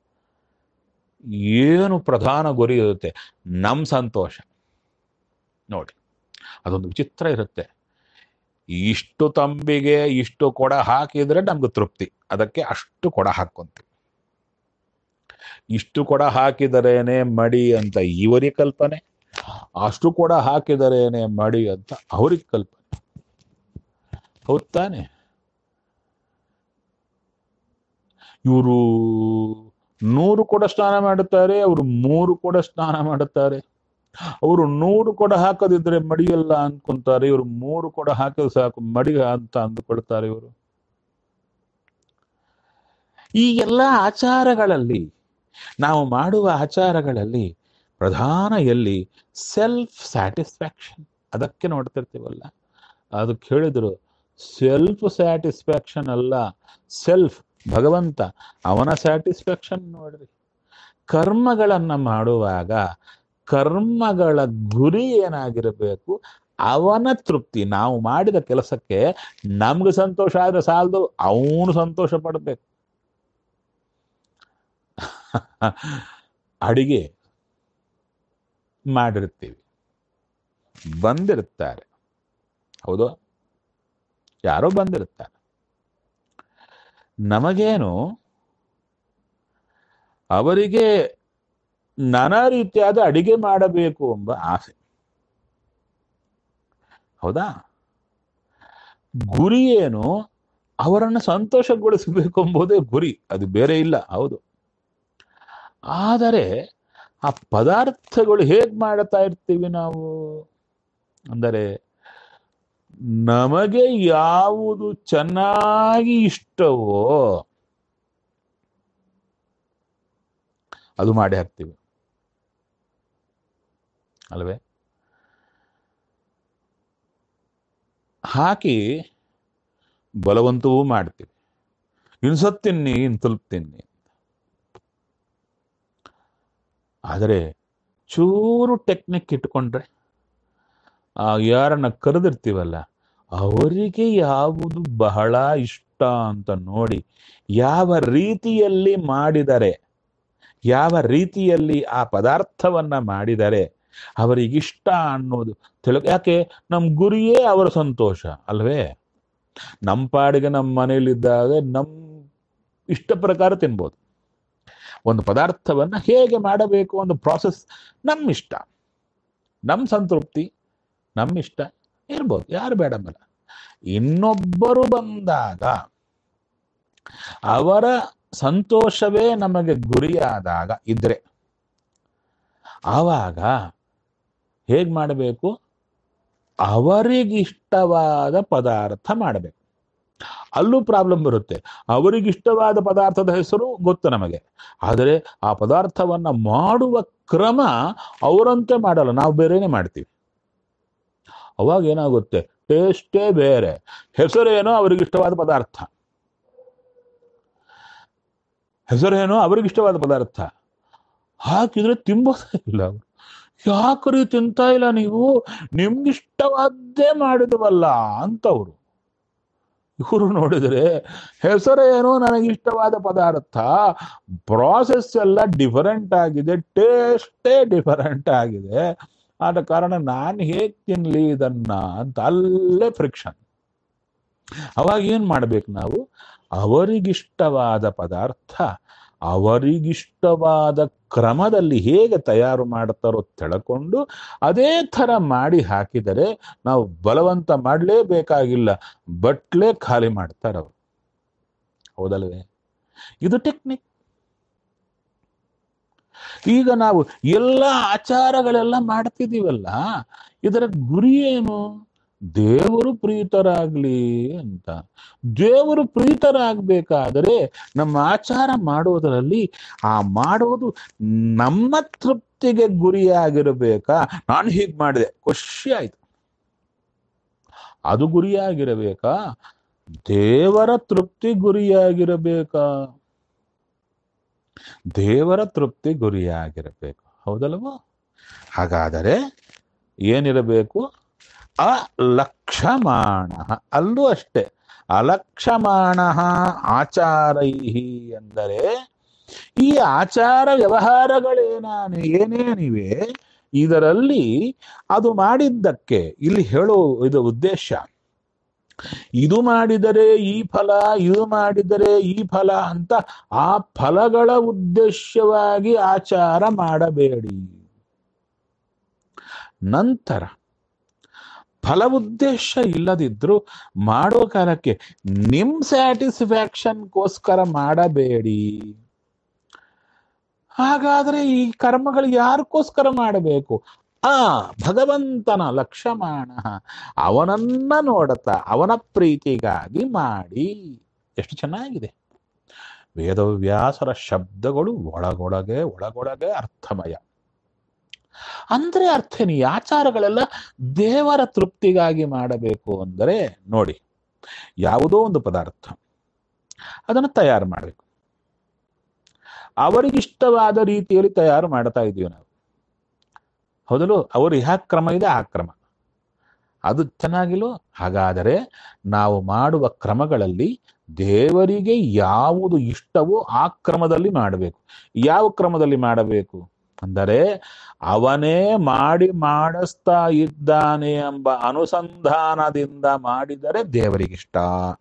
ಏನು ಪ್ರಧಾನ ಗುರಿ ಇರುತ್ತೆ ನಮ್ಮ ಸಂತೋಷ ನೋಡಿ ಅದೊಂದು ವಿಚಿತ್ರ ಇರುತ್ತೆ ಇಷ್ಟು ತಂಬಿಗೆ ಇಷ್ಟು ಕೊಡ ಹಾಕಿದ್ರೆ ನಮ್ಗೆ ತೃಪ್ತಿ ಅದಕ್ಕೆ ಅಷ್ಟು ಕೊಡ ಹಾಕೊಂತೀವಿ ಇಷ್ಟು ಕೊಡ ಹಾಕಿದರೇನೆ ಮಡಿ ಅಂತ ಇವರಿಗೆ ಕಲ್ಪನೆ ಅಷ್ಟು ಕೊಡ ಹಾಕಿದರೇನೆ ಮಡಿ ಅಂತ ಅವ್ರಿಗೆ ಕಲ್ಪನೆ ಹೌದ್ ತಾನೆ ಇವರು ನೂರು ಕೊಡ ಸ್ನಾನ ಮಾಡುತ್ತಾರೆ ಅವರು ಮೂರು ಕೊಡ ಸ್ನಾನ ಮಾಡುತ್ತಾರೆ ಅವರು ನೂರು ಕೊಡ ಹಾಕದಿದ್ರೆ ಮಡಿಯಲ್ಲ ಅನ್ಕೊಂತಾರೆ ಇವರು ಮೂರು ಕೊಡ ಹಾಕಿದ್ರೆ ಸಾಕು ಮಡಿ ಅಂತ ಅಂದುಕೊಳ್ತಾರೆ ಇವರು ಈ ಎಲ್ಲ ಆಚಾರಗಳಲ್ಲಿ ನಾವು ಮಾಡುವ ಆಚಾರಗಳಲ್ಲಿ ಪ್ರಧಾನ ಎಲ್ಲಿ ಸೆಲ್ಫ್ ಸ್ಯಾಟಿಸ್ಫ್ಯಾಕ್ಷನ್ ಅದಕ್ಕೆ ನೋಡ್ತಿರ್ತೀವಲ್ಲ ಅದಕ್ಕೆ ಹೇಳಿದ್ರು ಸೆಲ್ಫ್ ಸ್ಯಾಟಿಸ್ಫ್ಯಾಕ್ಷನ್ ಅಲ್ಲ ಸೆಲ್ಫ್ ಭಗವಂತ ಅವನ ಸ್ಯಾಟಿಸ್ಫ್ಯಾಕ್ಷನ್ ನೋಡ್ರಿ ಕರ್ಮಗಳನ್ನ ಮಾಡುವಾಗ ಕರ್ಮಗಳ ಗುರಿ ಏನಾಗಿರಬೇಕು ಅವನ ತೃಪ್ತಿ ನಾವು ಮಾಡಿದ ಕೆಲಸಕ್ಕೆ ನಮ್ಗೆ ಸಂತೋಷ ಆದ್ರೆ ಸಾಲದು ಅವನು ಸಂತೋಷ ಪಡಬೇಕು ಅಡಿಗೆ ಮಾಡಿರ್ತೀವಿ ಬಂದಿರುತ್ತಾರೆ ಹೌದು ಯಾರೋ ಬಂದಿರುತ್ತಾರೆ ನಮಗೇನು ಅವರಿಗೆ ನಾನಾ ರೀತಿಯಾದ ಅಡಿಗೆ ಮಾಡಬೇಕು ಎಂಬ ಆಸೆ ಹೌದಾ ಗುರಿ ಏನು ಅವರನ್ನು ಸಂತೋಷಗೊಳಿಸಬೇಕು ಎಂಬುದೇ ಗುರಿ ಅದು ಬೇರೆ ಇಲ್ಲ ಹೌದು ಆದರೆ ಆ ಪದಾರ್ಥಗಳು ಹೇಗ್ ಮಾಡ್ತಾ ಇರ್ತೀವಿ ನಾವು ಅಂದರೆ ನಮಗೆ ಯಾವುದು ಚೆನ್ನಾಗಿ ಇಷ್ಟವೋ ಅದು ಮಾಡಿ ಹಾಕ್ತೀವಿ ಅಲ್ವೇ ಹಾಕಿ ಬಲವಂತವೂ ಮಾಡ್ತೀವಿ ಇನ್ಸತ್ ತಿನ್ನಿ ಇನ್ ಸ್ವಲ್ಪ ತಿನ್ನಿ ಆದರೆ ಚೂರು ಟೆಕ್ನಿಕ್ ಇಟ್ಕೊಂಡ್ರೆ ಆ ಯಾರನ್ನ ಕರೆದಿರ್ತೀವಲ್ಲ ಅವರಿಗೆ ಯಾವುದು ಬಹಳ ಇಷ್ಟ ಅಂತ ನೋಡಿ ಯಾವ ರೀತಿಯಲ್ಲಿ ಮಾಡಿದರೆ ಯಾವ ರೀತಿಯಲ್ಲಿ ಆ ಪದಾರ್ಥವನ್ನ ಮಾಡಿದರೆ ಅವರಿಗಿಷ್ಟ ಅನ್ನೋದು ತಿಳ್ಕ ಯಾಕೆ ನಮ್ಮ ಗುರಿಯೇ ಅವರ ಸಂತೋಷ ಅಲ್ವೇ ನಮ್ಮ ಪಾಡಿಗೆ ನಮ್ಮ ಮನೆಯಲ್ಲಿದ್ದಾಗ ನಮ್ಮ ಇಷ್ಟ ಪ್ರಕಾರ ತಿನ್ಬೋದು ಒಂದು ಪದಾರ್ಥವನ್ನ ಹೇಗೆ ಮಾಡಬೇಕು ಒಂದು ಪ್ರಾಸೆಸ್ ನಮ್ಮ ಇಷ್ಟ ನಮ್ಮ ಸಂತೃಪ್ತಿ ನಮ್ಮ ಇಷ್ಟ ಇರ್ಬೋದು ಯಾರು ಬೇಡಂಬಲ್ಲ ಇನ್ನೊಬ್ಬರು ಬಂದಾಗ ಅವರ ಸಂತೋಷವೇ ನಮಗೆ ಗುರಿಯಾದಾಗ ಇದ್ರೆ ಆವಾಗ ಹೇಗ್ ಮಾಡಬೇಕು ಅವರಿಗಿಷ್ಟವಾದ ಪದಾರ್ಥ ಮಾಡಬೇಕು ಅಲ್ಲೂ ಪ್ರಾಬ್ಲಮ್ ಬರುತ್ತೆ ಅವರಿಗಿಷ್ಟವಾದ ಪದಾರ್ಥದ ಹೆಸರು ಗೊತ್ತು ನಮಗೆ ಆದರೆ ಆ ಪದಾರ್ಥವನ್ನ ಮಾಡುವ ಕ್ರಮ ಅವರಂತೆ ಮಾಡಲ್ಲ ನಾವು ಬೇರೆನೆ ಮಾಡ್ತೀವಿ ಅವಾಗ ಏನಾಗುತ್ತೆ ಟೇಸ್ಟೇ ಬೇರೆ ಹೆಸರೇನೋ ಅವರಿಗಿಷ್ಟವಾದ ಪದಾರ್ಥ ಹೆಸರೇನೋ ಅವರಿಗಿಷ್ಟವಾದ ಪದಾರ್ಥ ಹಾಕಿದ್ರೆ ತಿಂಬೋದೇ ಇಲ್ಲ ಅವರು ಯಾಕ್ರಿ ತಿಂತಾ ಇಲ್ಲ ನೀವು ನಿಮ್ಗಿಷ್ಟವಾದ್ದೇ ಮಾಡಿದವಲ್ಲ ಅಂತವ್ರು ಇವರು ನೋಡಿದ್ರೆ ಹೆಸರೇನೋ ನನಗಿಷ್ಟವಾದ ಪದಾರ್ಥ ಪ್ರಾಸೆಸ್ ಎಲ್ಲ ಡಿಫರೆಂಟ್ ಆಗಿದೆ ಟೇಸ್ಟೇ ಡಿಫರೆಂಟ್ ಆಗಿದೆ ಆದ ಕಾರಣ ನಾನು ಹೇಗೆ ತಿನ್ಲಿ ಇದನ್ನ ಅಂತ ಅಲ್ಲೇ ಫ್ರಿಕ್ಷನ್ ಅವಾಗ ಏನ್ ಮಾಡ್ಬೇಕು ನಾವು ಅವರಿಗಿಷ್ಟವಾದ ಪದಾರ್ಥ ಅವರಿಗಿಷ್ಟವಾದ ಕ್ರಮದಲ್ಲಿ ಹೇಗೆ ತಯಾರು ಮಾಡ್ತಾರೋ ತಿಳ್ಕೊಂಡು ಅದೇ ಥರ ಮಾಡಿ ಹಾಕಿದರೆ ನಾವು ಬಲವಂತ ಮಾಡಲೇಬೇಕಾಗಿಲ್ಲ ಬಟ್ಲೆ ಖಾಲಿ ಮಾಡ್ತಾರೆ ಅವರು ಹೌದಲ್ವೇ ಇದು ಟೆಕ್ನಿಕ್ ಈಗ ನಾವು ಎಲ್ಲ ಆಚಾರಗಳೆಲ್ಲ ಮಾಡ್ತಿದ್ದೀವಲ್ಲ ಇದರ ಗುರಿ ಏನು ದೇವರು ಪ್ರೀತರಾಗ್ಲಿ ಅಂತ ದೇವರು ಪ್ರೀತರಾಗಬೇಕಾದರೆ ನಮ್ಮ ಆಚಾರ ಮಾಡೋದರಲ್ಲಿ ಆ ಮಾಡೋದು ನಮ್ಮ ತೃಪ್ತಿಗೆ ಗುರಿಯಾಗಿರಬೇಕಾ ನಾನು ಹೀಗೆ ಮಾಡಿದೆ ಖುಷಿ ಆಯ್ತು ಅದು ಗುರಿಯಾಗಿರಬೇಕಾ ದೇವರ ತೃಪ್ತಿ ಗುರಿಯಾಗಿರಬೇಕಾ ದೇವರ ತೃಪ್ತಿ ಗುರಿಯಾಗಿರಬೇಕು ಹೌದಲ್ವ ಹಾಗಾದರೆ ಏನಿರಬೇಕು ಅಲಕ್ಷಮಾಣ ಅಲ್ಲೂ ಅಷ್ಟೇ ಅಲಕ್ಷಮಾಣ ಆಚಾರೈ ಎಂದರೆ ಈ ಆಚಾರ ವ್ಯವಹಾರಗಳೇನಾನೆ ಏನೇನಿವೆ ಇದರಲ್ಲಿ ಅದು ಮಾಡಿದ್ದಕ್ಕೆ ಇಲ್ಲಿ ಹೇಳೋ ಇದು ಉದ್ದೇಶ ಇದು ಮಾಡಿದರೆ ಈ ಫಲ ಇದು ಮಾಡಿದರೆ ಈ ಫಲ ಅಂತ ಆ ಫಲಗಳ ಉದ್ದೇಶವಾಗಿ ಆಚಾರ ಮಾಡಬೇಡಿ ನಂತರ ಫಲ ಉದ್ದೇಶ ಇಲ್ಲದಿದ್ರು ಮಾಡೋ ಕಾಲಕ್ಕೆ ನಿಮ್ ಸ್ಯಾಟಿಸ್ಫ್ಯಾಕ್ಷನ್ಗೋಸ್ಕರ ಮಾಡಬೇಡಿ ಹಾಗಾದ್ರೆ ಈ ಕರ್ಮಗಳು ಯಾರಕ್ಕೋಸ್ಕರ ಮಾಡಬೇಕು ಆ ಭಗವಂತನ ಲಕ್ಷಮಾಣ ಅವನನ್ನ ನೋಡುತ್ತಾ ಅವನ ಪ್ರೀತಿಗಾಗಿ ಮಾಡಿ ಎಷ್ಟು ಚೆನ್ನಾಗಿದೆ ವೇದವ್ಯಾಸರ ಶಬ್ದಗಳು ಒಳಗೊಳಗೆ ಒಳಗೊಳಗೆ ಅರ್ಥಮಯ ಅಂದ್ರೆ ಅರ್ಥೇನು ಈ ಆಚಾರಗಳೆಲ್ಲ ದೇವರ ತೃಪ್ತಿಗಾಗಿ ಮಾಡಬೇಕು ಅಂದರೆ ನೋಡಿ ಯಾವುದೋ ಒಂದು ಪದಾರ್ಥ ಅದನ್ನು ತಯಾರು ಮಾಡಬೇಕು ಅವರಿಗಿಷ್ಟವಾದ ರೀತಿಯಲ್ಲಿ ತಯಾರು ಮಾಡ್ತಾ ಇದ್ದೀವಿ ನಾವು ಹೌದಲು ಅವರು ಯಾವ ಕ್ರಮ ಇದೆ ಆ ಕ್ರಮ ಅದು ಚೆನ್ನಾಗಿಲ್ವೋ ಹಾಗಾದರೆ ನಾವು ಮಾಡುವ ಕ್ರಮಗಳಲ್ಲಿ ದೇವರಿಗೆ ಯಾವುದು ಇಷ್ಟವೋ ಆ ಕ್ರಮದಲ್ಲಿ ಮಾಡಬೇಕು ಯಾವ ಕ್ರಮದಲ್ಲಿ ಮಾಡಬೇಕು ಅಂದರೆ ಅವನೇ ಮಾಡಿ ಮಾಡಿಸ್ತಾ ಇದ್ದಾನೆ ಎಂಬ ಅನುಸಂಧಾನದಿಂದ ಮಾಡಿದರೆ ದೇವರಿಗಿಷ್ಟ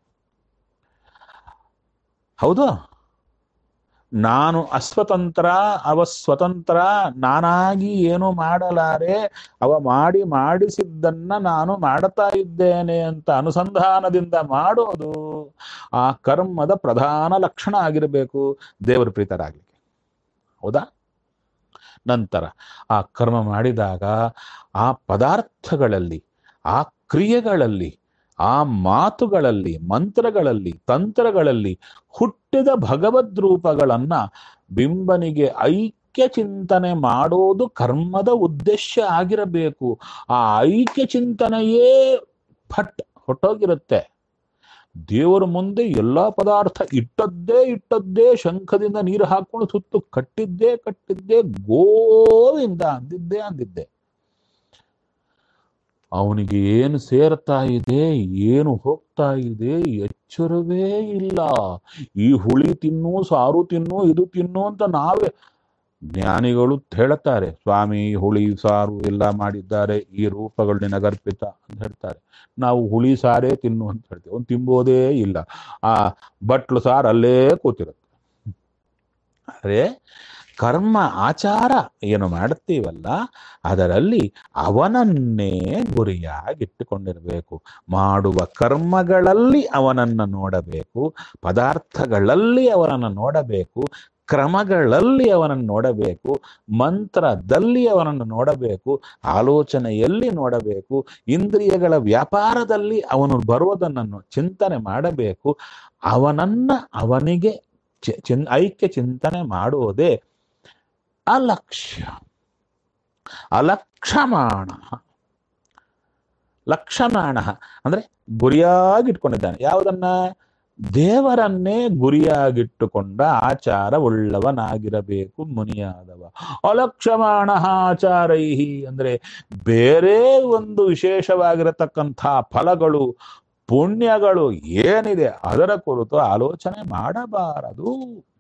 ಹೌದು ನಾನು ಅಸ್ವತಂತ್ರ ಅವ ಸ್ವತಂತ್ರ ನಾನಾಗಿ ಏನು ಮಾಡಲಾರೆ ಅವ ಮಾಡಿ ಮಾಡಿಸಿದ್ದನ್ನ ನಾನು ಮಾಡುತ್ತಾ ಇದ್ದೇನೆ ಅಂತ ಅನುಸಂಧಾನದಿಂದ ಮಾಡೋದು ಆ ಕರ್ಮದ ಪ್ರಧಾನ ಲಕ್ಷಣ ಆಗಿರಬೇಕು ದೇವರ ಪ್ರೀತರಾಗಲಿಕ್ಕೆ ಹೌದಾ ನಂತರ ಆ ಕರ್ಮ ಮಾಡಿದಾಗ ಆ ಪದಾರ್ಥಗಳಲ್ಲಿ ಆ ಕ್ರಿಯೆಗಳಲ್ಲಿ ಆ ಮಾತುಗಳಲ್ಲಿ ಮಂತ್ರಗಳಲ್ಲಿ ತಂತ್ರಗಳಲ್ಲಿ ಹುಟ್ಟಿದ ಭಗವದ್ ರೂಪಗಳನ್ನ ಬಿಂಬನಿಗೆ ಐಕ್ಯ ಚಿಂತನೆ ಮಾಡೋದು ಕರ್ಮದ ಉದ್ದೇಶ ಆಗಿರಬೇಕು ಆ ಐಕ್ಯ ಚಿಂತನೆಯೇ ಫಟ್ ಹೊಟ್ಟೋಗಿರುತ್ತೆ ದೇವರ ಮುಂದೆ ಎಲ್ಲಾ ಪದಾರ್ಥ ಇಟ್ಟದ್ದೇ ಇಟ್ಟದ್ದೇ ಶಂಖದಿಂದ ನೀರು ಹಾಕೊಂಡು ಸುತ್ತು ಕಟ್ಟಿದ್ದೇ ಕಟ್ಟಿದ್ದೇ ಗೋವಿಂದ ಅಂದಿದ್ದೇ ಅಂದಿದ್ದೆ ಅವನಿಗೆ ಏನು ಸೇರ್ತಾ ಇದೆ ಏನು ಹೋಗ್ತಾ ಇದೆ ಎಚ್ಚರವೇ ಇಲ್ಲ ಈ ಹುಳಿ ತಿನ್ನು ಸಾರು ತಿನ್ನು ಇದು ತಿನ್ನು ಅಂತ ನಾವೇ ಜ್ಞಾನಿಗಳು ಹೇಳುತ್ತಾರೆ ಸ್ವಾಮಿ ಹುಳಿ ಸಾರು ಎಲ್ಲ ಮಾಡಿದ್ದಾರೆ ಈ ರೂಪಗಳು ನಿನಗರ್ಪಿತ ಅಂತ ಹೇಳ್ತಾರೆ ನಾವು ಹುಳಿ ಸಾರೇ ತಿನ್ನು ಅಂತ ಹೇಳ್ತೇವೆ ಅವ್ನು ತಿಂಬೋದೇ ಇಲ್ಲ ಆ ಬಟ್ಲು ಸಾರು ಅಲ್ಲೇ ಕೂತಿರುತ್ತೆ ಆದರೆ ಕರ್ಮ ಆಚಾರ ಏನು ಮಾಡುತ್ತೀವಲ್ಲ ಅದರಲ್ಲಿ ಅವನನ್ನೇ ಗುರಿಯಾಗಿಟ್ಟುಕೊಂಡಿರಬೇಕು ಮಾಡುವ ಕರ್ಮಗಳಲ್ಲಿ ಅವನನ್ನು ನೋಡಬೇಕು ಪದಾರ್ಥಗಳಲ್ಲಿ ಅವನನ್ನು ನೋಡಬೇಕು ಕ್ರಮಗಳಲ್ಲಿ ಅವನನ್ನು ನೋಡಬೇಕು ಮಂತ್ರದಲ್ಲಿ ಅವನನ್ನು ನೋಡಬೇಕು ಆಲೋಚನೆಯಲ್ಲಿ ನೋಡಬೇಕು ಇಂದ್ರಿಯಗಳ ವ್ಯಾಪಾರದಲ್ಲಿ ಅವನು ಬರುವುದನ್ನು ಚಿಂತನೆ ಮಾಡಬೇಕು ಅವನನ್ನ ಅವನಿಗೆ ಚಿ- ಚಿನ್ ಐಕ್ಯ ಚಿಂತನೆ ಮಾಡುವುದೇ ಅಲಕ್ಷ್ಯ ಅಲಕ್ಷಮಾಣ ಲಕ್ಷಮಾಣ ಅಂದ್ರೆ ಗುರಿಯಾಗಿಟ್ಕೊಂಡಿದ್ದಾನೆ ಯಾವುದನ್ನ ದೇವರನ್ನೇ ಗುರಿಯಾಗಿಟ್ಟುಕೊಂಡ ಆಚಾರ ಉಳ್ಳವನಾಗಿರಬೇಕು ಮುನಿಯಾದವ ಅಲಕ್ಷಮಾಣ ಆಚಾರೈಹಿ ಅಂದ್ರೆ ಬೇರೆ ಒಂದು ವಿಶೇಷವಾಗಿರತಕ್ಕಂಥ ಫಲಗಳು ಪುಣ್ಯಗಳು ಏನಿದೆ ಅದರ ಕುರಿತು ಆಲೋಚನೆ ಮಾಡಬಾರದು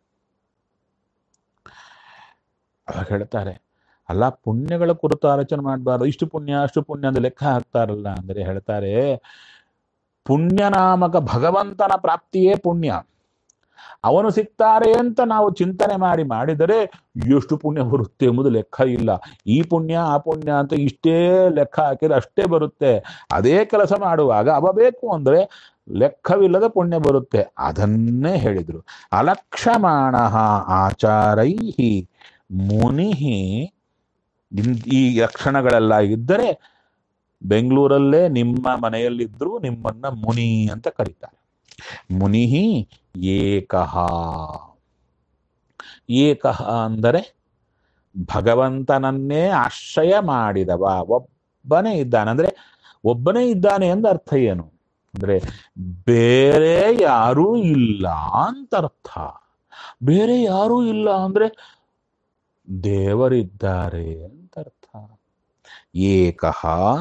ಅವಾಗ ಹೇಳ್ತಾರೆ ಅಲ್ಲ ಪುಣ್ಯಗಳ ಕುರಿತು ಆಲೋಚನೆ ಮಾಡಬಾರದು ಇಷ್ಟು ಪುಣ್ಯ ಅಷ್ಟು ಪುಣ್ಯ ಅಂತ ಲೆಕ್ಕ ಹಾಕ್ತಾರಲ್ಲ ಅಂದ್ರೆ ಹೇಳ್ತಾರೆ ಪುಣ್ಯನಾಮಕ ಭಗವಂತನ ಪ್ರಾಪ್ತಿಯೇ ಪುಣ್ಯ ಅವನು ಸಿಗ್ತಾರೆ ಅಂತ ನಾವು ಚಿಂತನೆ ಮಾಡಿ ಮಾಡಿದರೆ ಎಷ್ಟು ಪುಣ್ಯ ಬರುತ್ತೆ ಎಂಬುದು ಲೆಕ್ಕ ಇಲ್ಲ ಈ ಪುಣ್ಯ ಆ ಪುಣ್ಯ ಅಂತ ಇಷ್ಟೇ ಲೆಕ್ಕ ಹಾಕಿದ್ರೆ ಅಷ್ಟೇ ಬರುತ್ತೆ ಅದೇ ಕೆಲಸ ಮಾಡುವಾಗ ಅವ ಬೇಕು ಅಂದ್ರೆ ಲೆಕ್ಕವಿಲ್ಲದ ಪುಣ್ಯ ಬರುತ್ತೆ ಅದನ್ನೇ ಹೇಳಿದ್ರು ಅಲಕ್ಷಮಾಣ ಆಚಾರೈ ಮುನಿ ಈ ಲಕ್ಷಣಗಳೆಲ್ಲ ಇದ್ದರೆ ಬೆಂಗಳೂರಲ್ಲೇ ನಿಮ್ಮ ಮನೆಯಲ್ಲಿದ್ದರೂ ನಿಮ್ಮನ್ನ ಮುನಿ ಅಂತ ಕರೀತಾರೆ ಮುನಿ ಏಕಃ ಏಕಃ ಅಂದರೆ ಭಗವಂತನನ್ನೇ ಆಶ್ರಯ ಮಾಡಿದವ ಒಬ್ಬನೇ ಇದ್ದಾನೆ ಅಂದ್ರೆ ಒಬ್ಬನೇ ಇದ್ದಾನೆ ಎಂದ ಅರ್ಥ ಏನು ಅಂದ್ರೆ ಬೇರೆ ಯಾರೂ ಇಲ್ಲ ಅಂತ ಅರ್ಥ ಬೇರೆ ಯಾರೂ ಇಲ್ಲ ಅಂದ್ರೆ ದೇವರಿದ್ದಾರೆ ಅಂತ ಅರ್ಥ ಏಕಃ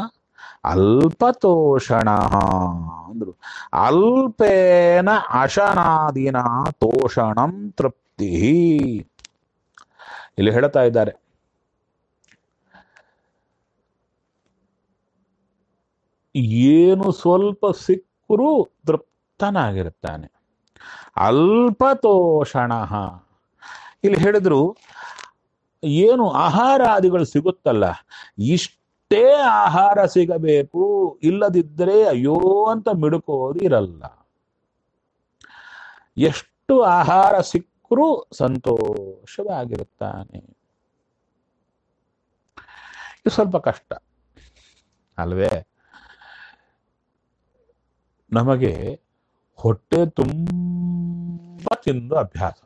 ಅಲ್ಪತೋಷಣ ಅಂದ್ರು ಅಲ್ಪೇನ ಅಶನಾದಿನ ತೋಷಣಂ ತೃಪ್ತಿ ಇಲ್ಲಿ ಹೇಳ್ತಾ ಇದ್ದಾರೆ ಏನು ಸ್ವಲ್ಪ ಸಿಕ್ಕರೂ ತೃಪ್ತನಾಗಿರುತ್ತಾನೆ ಅಲ್ಪತೋಷಣ ಇಲ್ಲಿ ಹೇಳಿದ್ರು ಏನು ಆಹಾರಾದಿಗಳು ಸಿಗುತ್ತಲ್ಲ ಇಷ್ಟೇ ಆಹಾರ ಸಿಗಬೇಕು ಇಲ್ಲದಿದ್ದರೆ ಅಯ್ಯೋ ಅಂತ ಮಿಡುಕೋದು ಇರಲ್ಲ ಎಷ್ಟು ಆಹಾರ ಸಿಕ್ಕರೂ ಸಂತೋಷವಾಗಿರುತ್ತಾನೆ ಇದು ಸ್ವಲ್ಪ ಕಷ್ಟ ಅಲ್ವೇ ನಮಗೆ ಹೊಟ್ಟೆ ತುಂಬ ತಿಂದು ಅಭ್ಯಾಸ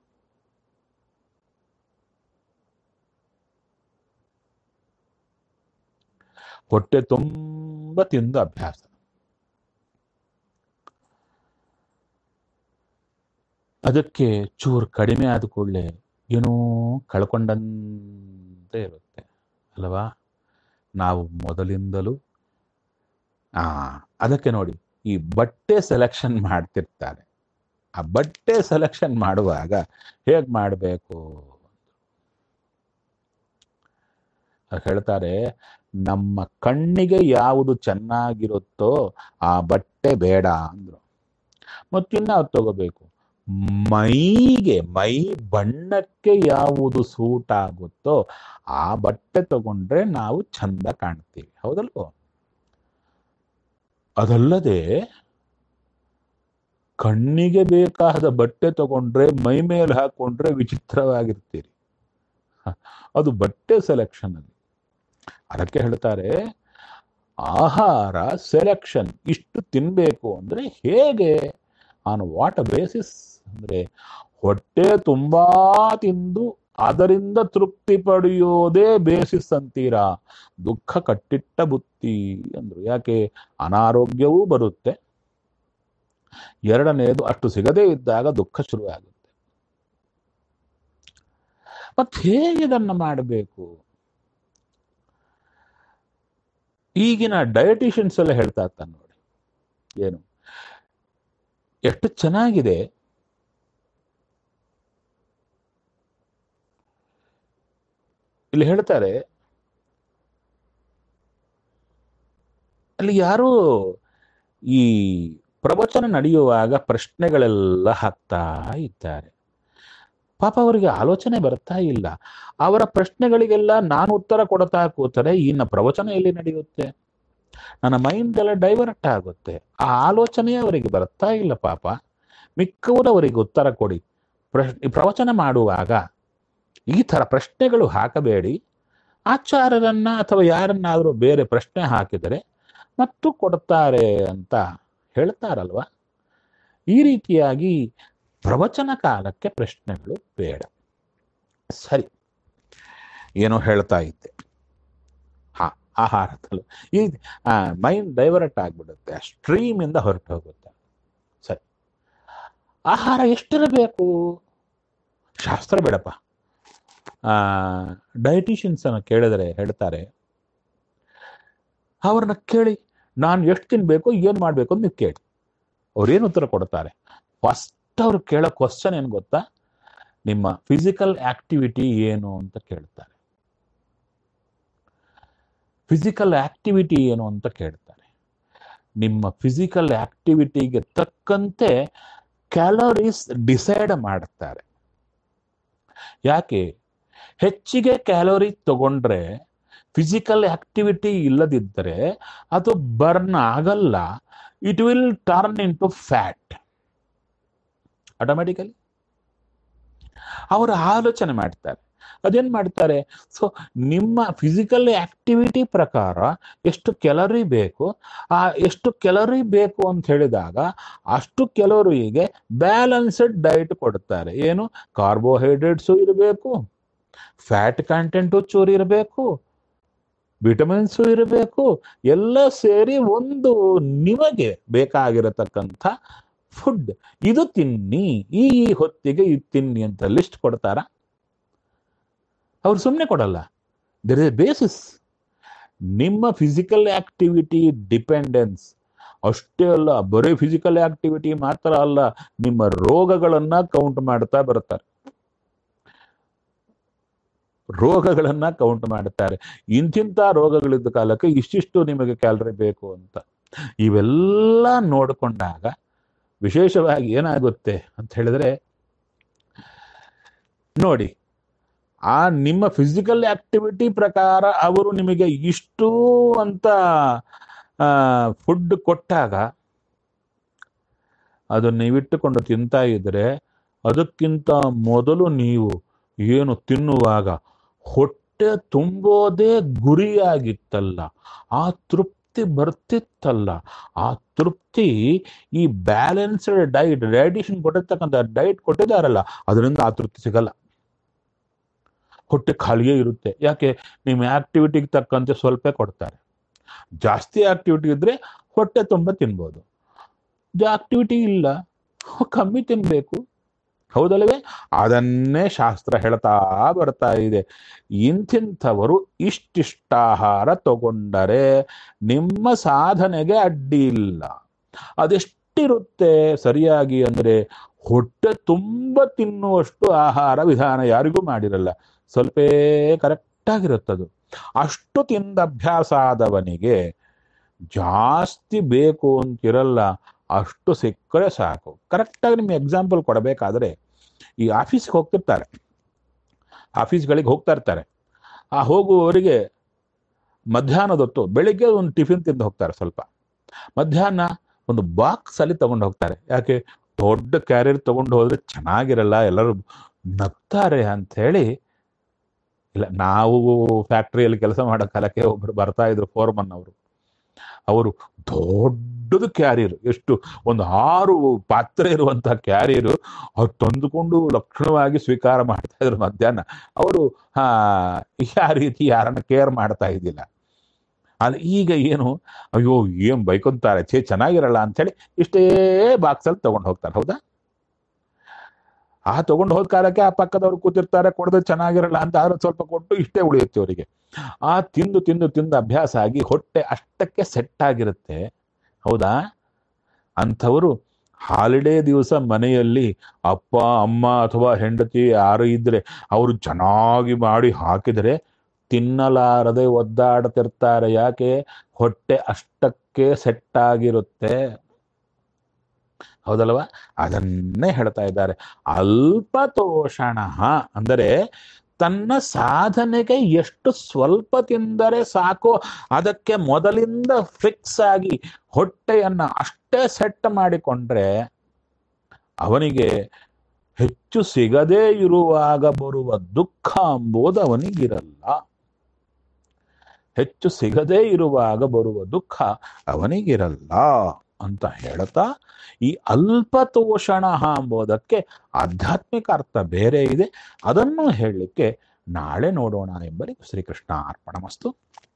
ಹೊಟ್ಟೆ ತುಂಬ ತಿಂದು ಅಭ್ಯಾಸ ಅದಕ್ಕೆ ಚೂರು ಕಡಿಮೆ ಆದ ಕೂಡಲೇ ಏನೋ ಕಳ್ಕೊಂಡಂತೆ ಇರುತ್ತೆ ಅಲ್ವಾ ನಾವು ಮೊದಲಿಂದಲೂ ಆ ಅದಕ್ಕೆ ನೋಡಿ ಈ ಬಟ್ಟೆ ಸೆಲೆಕ್ಷನ್ ಮಾಡ್ತಿರ್ತಾರೆ ಆ ಬಟ್ಟೆ ಸೆಲೆಕ್ಷನ್ ಮಾಡುವಾಗ ಹೇಗೆ ಮಾಡಬೇಕು ಹೇಳ್ತಾರೆ ನಮ್ಮ ಕಣ್ಣಿಗೆ ಯಾವುದು ಚೆನ್ನಾಗಿರುತ್ತೋ ಆ ಬಟ್ಟೆ ಬೇಡ ಅಂದ್ರು ಮತ್ತಿನ್ನ ಅದು ತಗೋಬೇಕು ಮೈಗೆ ಮೈ ಬಣ್ಣಕ್ಕೆ ಯಾವುದು ಸೂಟ್ ಆಗುತ್ತೋ ಆ ಬಟ್ಟೆ ತಗೊಂಡ್ರೆ ನಾವು ಚಂದ ಕಾಣ್ತೀವಿ ಹೌದಲ್ವೋ ಅದಲ್ಲದೆ ಕಣ್ಣಿಗೆ ಬೇಕಾದ ಬಟ್ಟೆ ತಗೊಂಡ್ರೆ ಮೈ ಮೇಲೆ ಹಾಕೊಂಡ್ರೆ ವಿಚಿತ್ರವಾಗಿರ್ತೀರಿ ಅದು ಬಟ್ಟೆ ಸೆಲೆಕ್ಷನ್ ಅಲ್ಲಿ ಅದಕ್ಕೆ ಹೇಳ್ತಾರೆ ಆಹಾರ ಸೆಲೆಕ್ಷನ್ ಇಷ್ಟು ತಿನ್ಬೇಕು ಅಂದ್ರೆ ಹೇಗೆ ಆನ್ ವಾಟ್ ಬೇಸಿಸ್ ಅಂದ್ರೆ ಹೊಟ್ಟೆ ತುಂಬಾ ತಿಂದು ಅದರಿಂದ ತೃಪ್ತಿ ಪಡೆಯೋದೇ ಬೇಸಿಸ್ ಅಂತೀರಾ ದುಃಖ ಕಟ್ಟಿಟ್ಟ ಬುತ್ತಿ ಅಂದ್ರು ಯಾಕೆ ಅನಾರೋಗ್ಯವೂ ಬರುತ್ತೆ ಎರಡನೆಯದು ಅಷ್ಟು ಸಿಗದೇ ಇದ್ದಾಗ ದುಃಖ ಶುರುವಾಗುತ್ತೆ ಮತ್ತೆ ಹೇಗೆ ಇದನ್ನ ಮಾಡಬೇಕು ಈಗಿನ ಡಯಟಿಷಿಯನ್ಸ್ ಎಲ್ಲ ಹೇಳ್ತಾ ಇರ್ತಾನೆ ನೋಡಿ ಏನು ಎಷ್ಟು ಚೆನ್ನಾಗಿದೆ ಇಲ್ಲಿ ಹೇಳ್ತಾರೆ ಅಲ್ಲಿ ಯಾರು ಈ ಪ್ರವಚನ ನಡೆಯುವಾಗ ಪ್ರಶ್ನೆಗಳೆಲ್ಲ ಹಾಕ್ತಾ ಇದ್ದಾರೆ ಪಾಪ ಅವರಿಗೆ ಆಲೋಚನೆ ಬರ್ತಾ ಇಲ್ಲ ಅವರ ಪ್ರಶ್ನೆಗಳಿಗೆಲ್ಲ ನಾನು ಉತ್ತರ ಕೊಡ್ತಾ ಕೂತರೆ ಇನ್ನ ಪ್ರವಚನ ಎಲ್ಲಿ ನಡೆಯುತ್ತೆ ನನ್ನ ಮೈಂಡ್ ಎಲ್ಲ ಡೈವರ್ಟ್ ಆಗುತ್ತೆ ಆ ಆಲೋಚನೆ ಅವರಿಗೆ ಬರ್ತಾ ಇಲ್ಲ ಪಾಪ ಮಿಕ್ಕವರು ಅವರಿಗೆ ಉತ್ತರ ಕೊಡಿ ಪ್ರಶ್ ಪ್ರವಚನ ಮಾಡುವಾಗ ಈ ಥರ ಪ್ರಶ್ನೆಗಳು ಹಾಕಬೇಡಿ ಆಚಾರ್ಯರನ್ನ ಅಥವಾ ಯಾರನ್ನಾದರೂ ಬೇರೆ ಪ್ರಶ್ನೆ ಹಾಕಿದರೆ ಮತ್ತು ಕೊಡ್ತಾರೆ ಅಂತ ಹೇಳ್ತಾರಲ್ವ ಈ ರೀತಿಯಾಗಿ ಪ್ರವಚನ ಕಾಲಕ್ಕೆ ಪ್ರಶ್ನೆಗಳು ಬೇಡ ಸರಿ ಏನೋ ಹೇಳ್ತಾ ಇದ್ದೆ ಹಾ ಆಹಾರದಲ್ಲೂ ಈ ಮೈಂಡ್ ಡೈವರ್ಟ್ ಆಗ್ಬಿಡುತ್ತೆ ಸ್ಟ್ರೀಮ್ ಇಂದ ಹೊರಟು ಹೋಗುತ್ತೆ ಸರಿ ಆಹಾರ ಎಷ್ಟಿರಬೇಕು ಶಾಸ್ತ್ರ ಬೇಡಪ್ಪ ಡಯಟಿಷಿಯನ್ಸ್ ಅನ್ನು ಕೇಳಿದರೆ ಹೇಳ್ತಾರೆ ಅವ್ರನ್ನ ಕೇಳಿ ನಾನು ಎಷ್ಟು ತಿನ್ಬೇಕು ಏನು ಮಾಡಬೇಕು ಅಂತ ನೀವು ಕೇಳಿ ಅವ್ರೇನು ಉತ್ತರ ಕೊಡ್ತಾರೆ ಫಸ್ಟ್ ಅವ್ರು ಕೇಳೋ ಕ್ವಶನ್ ಏನು ಗೊತ್ತಾ ನಿಮ್ಮ ಫಿಸಿಕಲ್ ಆಕ್ಟಿವಿಟಿ ಏನು ಅಂತ ಕೇಳ್ತಾರೆ ಫಿಸಿಕಲ್ ಆಕ್ಟಿವಿಟಿ ಏನು ಅಂತ ಕೇಳ್ತಾರೆ ನಿಮ್ಮ ಫಿಸಿಕಲ್ ಆಕ್ಟಿವಿಟಿಗೆ ತಕ್ಕಂತೆ ಕ್ಯಾಲೋರೀಸ್ ಡಿಸೈಡ್ ಮಾಡ್ತಾರೆ ಯಾಕೆ ಹೆಚ್ಚಿಗೆ ಕ್ಯಾಲೋರಿ ತಗೊಂಡ್ರೆ ಫಿಸಿಕಲ್ ಆಕ್ಟಿವಿಟಿ ಇಲ್ಲದಿದ್ದರೆ ಅದು ಬರ್ನ್ ಆಗಲ್ಲ it will turn into fat automatically ಅವರು ಆಲೋಚನೆ ಮಾಡ್ತಾರೆ ಅದೇನ್ ಮಾಡ್ತಾರೆ ಸೊ ನಿಮ್ಮ ಫಿಸಿಕಲ್ ಆಕ್ಟಿವಿಟಿ ಪ್ರಕಾರ ಎಷ್ಟು ಕೆಲರಿ ಬೇಕು ಆ ಎಷ್ಟು ಕೆಲರಿ ಬೇಕು ಅಂತ ಹೇಳಿದಾಗ ಅಷ್ಟು ಕೆಲವರಿಗೆ ಬ್ಯಾಲೆನ್ಸ್ಡ್ ಡೈಟ್ ಕೊಡ್ತಾರೆ ಏನು ಕಾರ್ಬೋಹೈಡ್ರೇಟ್ಸು ಇರಬೇಕು ಫ್ಯಾಟ್ ಕಂಟೆಂಟು ಚೂರು ಇರಬೇಕು ವಿಟಮಿನ್ಸು ಇರಬೇಕು ಎಲ್ಲ ಸೇರಿ ಒಂದು ನಿಮಗೆ ಬೇಕಾಗಿರತಕ್ಕಂಥ ಫುಡ್ ಇದು ತಿನ್ನಿ ಈ ಈ ಹೊತ್ತಿಗೆ ಇದು ತಿನ್ನಿ ಅಂತ ಲಿಸ್ಟ್ ಕೊಡ್ತಾರ ಅವ್ರು ಸುಮ್ಮನೆ ಕೊಡಲ್ಲ ದರ್ ಇಸ್ ಎ ಬೇಸಿಸ್ ನಿಮ್ಮ ಫಿಸಿಕಲ್ ಆಕ್ಟಿವಿಟಿ ಡಿಪೆಂಡೆನ್ಸ್ ಅಷ್ಟೇ ಅಲ್ಲ ಬರೀ ಫಿಸಿಕಲ್ ಆಕ್ಟಿವಿಟಿ ಮಾತ್ರ ಅಲ್ಲ ನಿಮ್ಮ ರೋಗಗಳನ್ನ ಕೌಂಟ್ ಮಾಡ್ತಾ ಬರ್ತಾರೆ ರೋಗಗಳನ್ನ ಕೌಂಟ್ ಮಾಡ್ತಾರೆ ಇಂತಿಂಥ ರೋಗಗಳಿದ್ದ ಕಾಲಕ್ಕೆ ಇಷ್ಟಿಷ್ಟು ನಿಮಗೆ ಕ್ಯಾಲರಿ ಬೇಕು ಅಂತ ಇವೆಲ್ಲ ನೋಡಿಕೊಂಡಾಗ ವಿಶೇಷವಾಗಿ ಏನಾಗುತ್ತೆ ಅಂತ ಹೇಳಿದ್ರೆ ನೋಡಿ ಆ ನಿಮ್ಮ ಫಿಸಿಕಲ್ ಆಕ್ಟಿವಿಟಿ ಪ್ರಕಾರ ಅವರು ನಿಮಗೆ ಇಷ್ಟು ಅಂತ ಫುಡ್ ಕೊಟ್ಟಾಗ ಅದನ್ನ ನೀವಿಟ್ಟುಕೊಂಡು ತಿಂತಾ ಇದ್ರೆ ಅದಕ್ಕಿಂತ ಮೊದಲು ನೀವು ಏನು ತಿನ್ನುವಾಗ ಹೊಟ್ಟೆ ತುಂಬೋದೇ ಗುರಿಯಾಗಿತ್ತಲ್ಲ ಆ ತೃಪ್ತಿ ಬರ್ತಿತ್ತಲ್ಲ ಆ ತೃಪ್ತಿ ಈ ಬ್ಯಾಲೆನ್ಸ್ಡ್ ಡೈಟ್ ರೇಡಿಯೇಷನ್ ಕೊಟ್ಟಿರ್ತಕ್ಕಂಥ ಡೈಟ್ ಕೊಟ್ಟಿದ್ದಾರಲ್ಲ ಅದರಿಂದ ಆ ತೃಪ್ತಿ ಸಿಗಲ್ಲ ಹೊಟ್ಟೆ ಖಾಲಿಯೇ ಇರುತ್ತೆ ಯಾಕೆ ನಿಮ್ಮ ಆಕ್ಟಿವಿಟಿಗೆ ತಕ್ಕಂತೆ ಸ್ವಲ್ಪ ಕೊಡ್ತಾರೆ ಜಾಸ್ತಿ ಆಕ್ಟಿವಿಟಿ ಇದ್ರೆ ಹೊಟ್ಟೆ ತುಂಬ ತಿನ್ಬೋದು ಆಕ್ಟಿವಿಟಿ ಇಲ್ಲ ಕಮ್ಮಿ ತಿನ್ಬೇಕು ಹೌದಲ್ಲವೇ ಅದನ್ನೇ ಶಾಸ್ತ್ರ ಹೇಳ್ತಾ ಬರ್ತಾ ಇದೆ ಇಂತಿಂಥವರು ಇಷ್ಟಿಷ್ಟಾಹಾರ ತಗೊಂಡರೆ ನಿಮ್ಮ ಸಾಧನೆಗೆ ಅಡ್ಡಿ ಇಲ್ಲ ಅದೆಷ್ಟಿರುತ್ತೆ ಸರಿಯಾಗಿ ಅಂದ್ರೆ ಹೊಟ್ಟೆ ತುಂಬ ತಿನ್ನುವಷ್ಟು ಆಹಾರ ವಿಧಾನ ಯಾರಿಗೂ ಮಾಡಿರಲ್ಲ ಸ್ವಲ್ಪೇ ಕರೆಕ್ಟಾಗಿರುತ್ತದು ಅಷ್ಟು ತಿಂದ ಅಭ್ಯಾಸ ಆದವನಿಗೆ ಜಾಸ್ತಿ ಬೇಕು ಅಂತಿರಲ್ಲ ಅಷ್ಟು ಸಿಕ್ಕರೆ ಸಾಕು ಕರೆಕ್ಟಾಗಿ ನಿಮ್ಗೆ ಎಕ್ಸಾಂಪಲ್ ಕೊಡಬೇಕಾದ್ರೆ ಈ ಆಫೀಸ್ಗೆ ಹೋಗ್ತಿರ್ತಾರೆ ಆಫೀಸ್ಗಳಿಗೆ ಹೋಗ್ತಾ ಇರ್ತಾರೆ ಆ ಹೋಗುವವರಿಗೆ ಮಧ್ಯಾಹ್ನದೊತ್ತು ಬೆಳಿಗ್ಗೆ ಒಂದು ಟಿಫಿನ್ ತಿಂದು ಹೋಗ್ತಾರೆ ಸ್ವಲ್ಪ ಮಧ್ಯಾಹ್ನ ಒಂದು ಬಾಕ್ಸ್ ಅಲ್ಲಿ ತಗೊಂಡು ಹೋಗ್ತಾರೆ ಯಾಕೆ ದೊಡ್ಡ ಕ್ಯಾರಿಯರ್ ತಗೊಂಡು ಹೋದ್ರೆ ಚೆನ್ನಾಗಿರಲ್ಲ ಎಲ್ಲರೂ ನಗ್ತಾರೆ ಅಂತ ಹೇಳಿ ಇಲ್ಲ ನಾವು ಫ್ಯಾಕ್ಟ್ರಿಯಲ್ಲಿ ಕೆಲಸ ಮಾಡೋ ಕಾಲಕ್ಕೆ ಒಬ್ರು ಬರ್ತಾ ಇದ್ರು ಫೋರ್ಮನ್ ಅವರು ಅವರು ದೊಡ್ಡದು ಕ್ಯಾರಿಯರ್ ಎಷ್ಟು ಒಂದು ಆರು ಪಾತ್ರೆ ಇರುವಂತಹ ಕ್ಯಾರಿಯರು ಅವ್ರು ತಂದುಕೊಂಡು ಲಕ್ಷಣವಾಗಿ ಸ್ವೀಕಾರ ಮಾಡ್ತಾ ಇದ್ರು ಮಧ್ಯಾಹ್ನ ಅವರು ಹಾ ಆ ರೀತಿ ಯಾರನ್ನ ಕೇರ್ ಮಾಡ್ತಾ ಇದ್ದಿಲ್ಲ ಅಲ್ಲಿ ಈಗ ಏನು ಅಯ್ಯೋ ಏನ್ ಬೈಕೊಂತಾರೆ ಛೇ ಚೆನ್ನಾಗಿರಲ್ಲ ಅಂತೇಳಿ ಇಷ್ಟೇ ಬಾಕ್ಸಲ್ಲಿ ತಗೊಂಡು ಹೋಗ್ತಾರೆ ಹೌದಾ ಆ ತಗೊಂಡು ಹೋದ ಕಾಲಕ್ಕೆ ಆ ಪಕ್ಕದವ್ರು ಕೂತಿರ್ತಾರೆ ಕೊಡದೆ ಚೆನ್ನಾಗಿರಲ್ಲ ಅಂತ ಆದ್ರೆ ಸ್ವಲ್ಪ ಕೊಟ್ಟು ಇಷ್ಟೇ ಉಳಿಯುತ್ತೆ ಅವರಿಗೆ ಆ ತಿಂದು ತಿಂದು ತಿಂದು ಅಭ್ಯಾಸ ಆಗಿ ಹೊಟ್ಟೆ ಅಷ್ಟಕ್ಕೆ ಸೆಟ್ ಆಗಿರುತ್ತೆ ಹೌದಾ ಅಂಥವರು ಹಾಲಿಡೇ ದಿವಸ ಮನೆಯಲ್ಲಿ ಅಪ್ಪ ಅಮ್ಮ ಅಥವಾ ಹೆಂಡತಿ ಯಾರು ಇದ್ರೆ ಅವರು ಚೆನ್ನಾಗಿ ಮಾಡಿ ಹಾಕಿದರೆ ತಿನ್ನಲಾರದೆ ಒದ್ದಾಡ್ತಿರ್ತಾರೆ ಯಾಕೆ ಹೊಟ್ಟೆ ಅಷ್ಟಕ್ಕೆ ಸೆಟ್ ಆಗಿರುತ್ತೆ ಹೌದಲ್ವಾ ಅದನ್ನೇ ಹೇಳ್ತಾ ಇದ್ದಾರೆ ಅಲ್ಪತೋಷಣ ಅಂದರೆ ತನ್ನ ಸಾಧನೆಗೆ ಎಷ್ಟು ಸ್ವಲ್ಪ ತಿಂದರೆ ಸಾಕು ಅದಕ್ಕೆ ಮೊದಲಿಂದ ಫಿಕ್ಸ್ ಆಗಿ ಹೊಟ್ಟೆಯನ್ನ ಅಷ್ಟೇ ಸೆಟ್ ಮಾಡಿಕೊಂಡ್ರೆ ಅವನಿಗೆ ಹೆಚ್ಚು ಸಿಗದೇ ಇರುವಾಗ ಬರುವ ದುಃಖ ಎಂಬುದು ಅವನಿಗಿರಲ್ಲ ಹೆಚ್ಚು ಸಿಗದೇ ಇರುವಾಗ ಬರುವ ದುಃಖ ಅವನಿಗಿರಲ್ಲ ಅಂತ ಹೇಳ್ತಾ ಈ ಅಲ್ಪತೋಷಣ ಎಂಬುದಕ್ಕೆ ಆಧ್ಯಾತ್ಮಿಕ ಅರ್ಥ ಬೇರೆ ಇದೆ ಅದನ್ನು ಹೇಳಲಿಕ್ಕೆ ನಾಳೆ ನೋಡೋಣ ಎಂಬಲ್ಲಿ ಶ್ರೀಕೃಷ್ಣ ಅರ್ಪಣಮಸ್ತು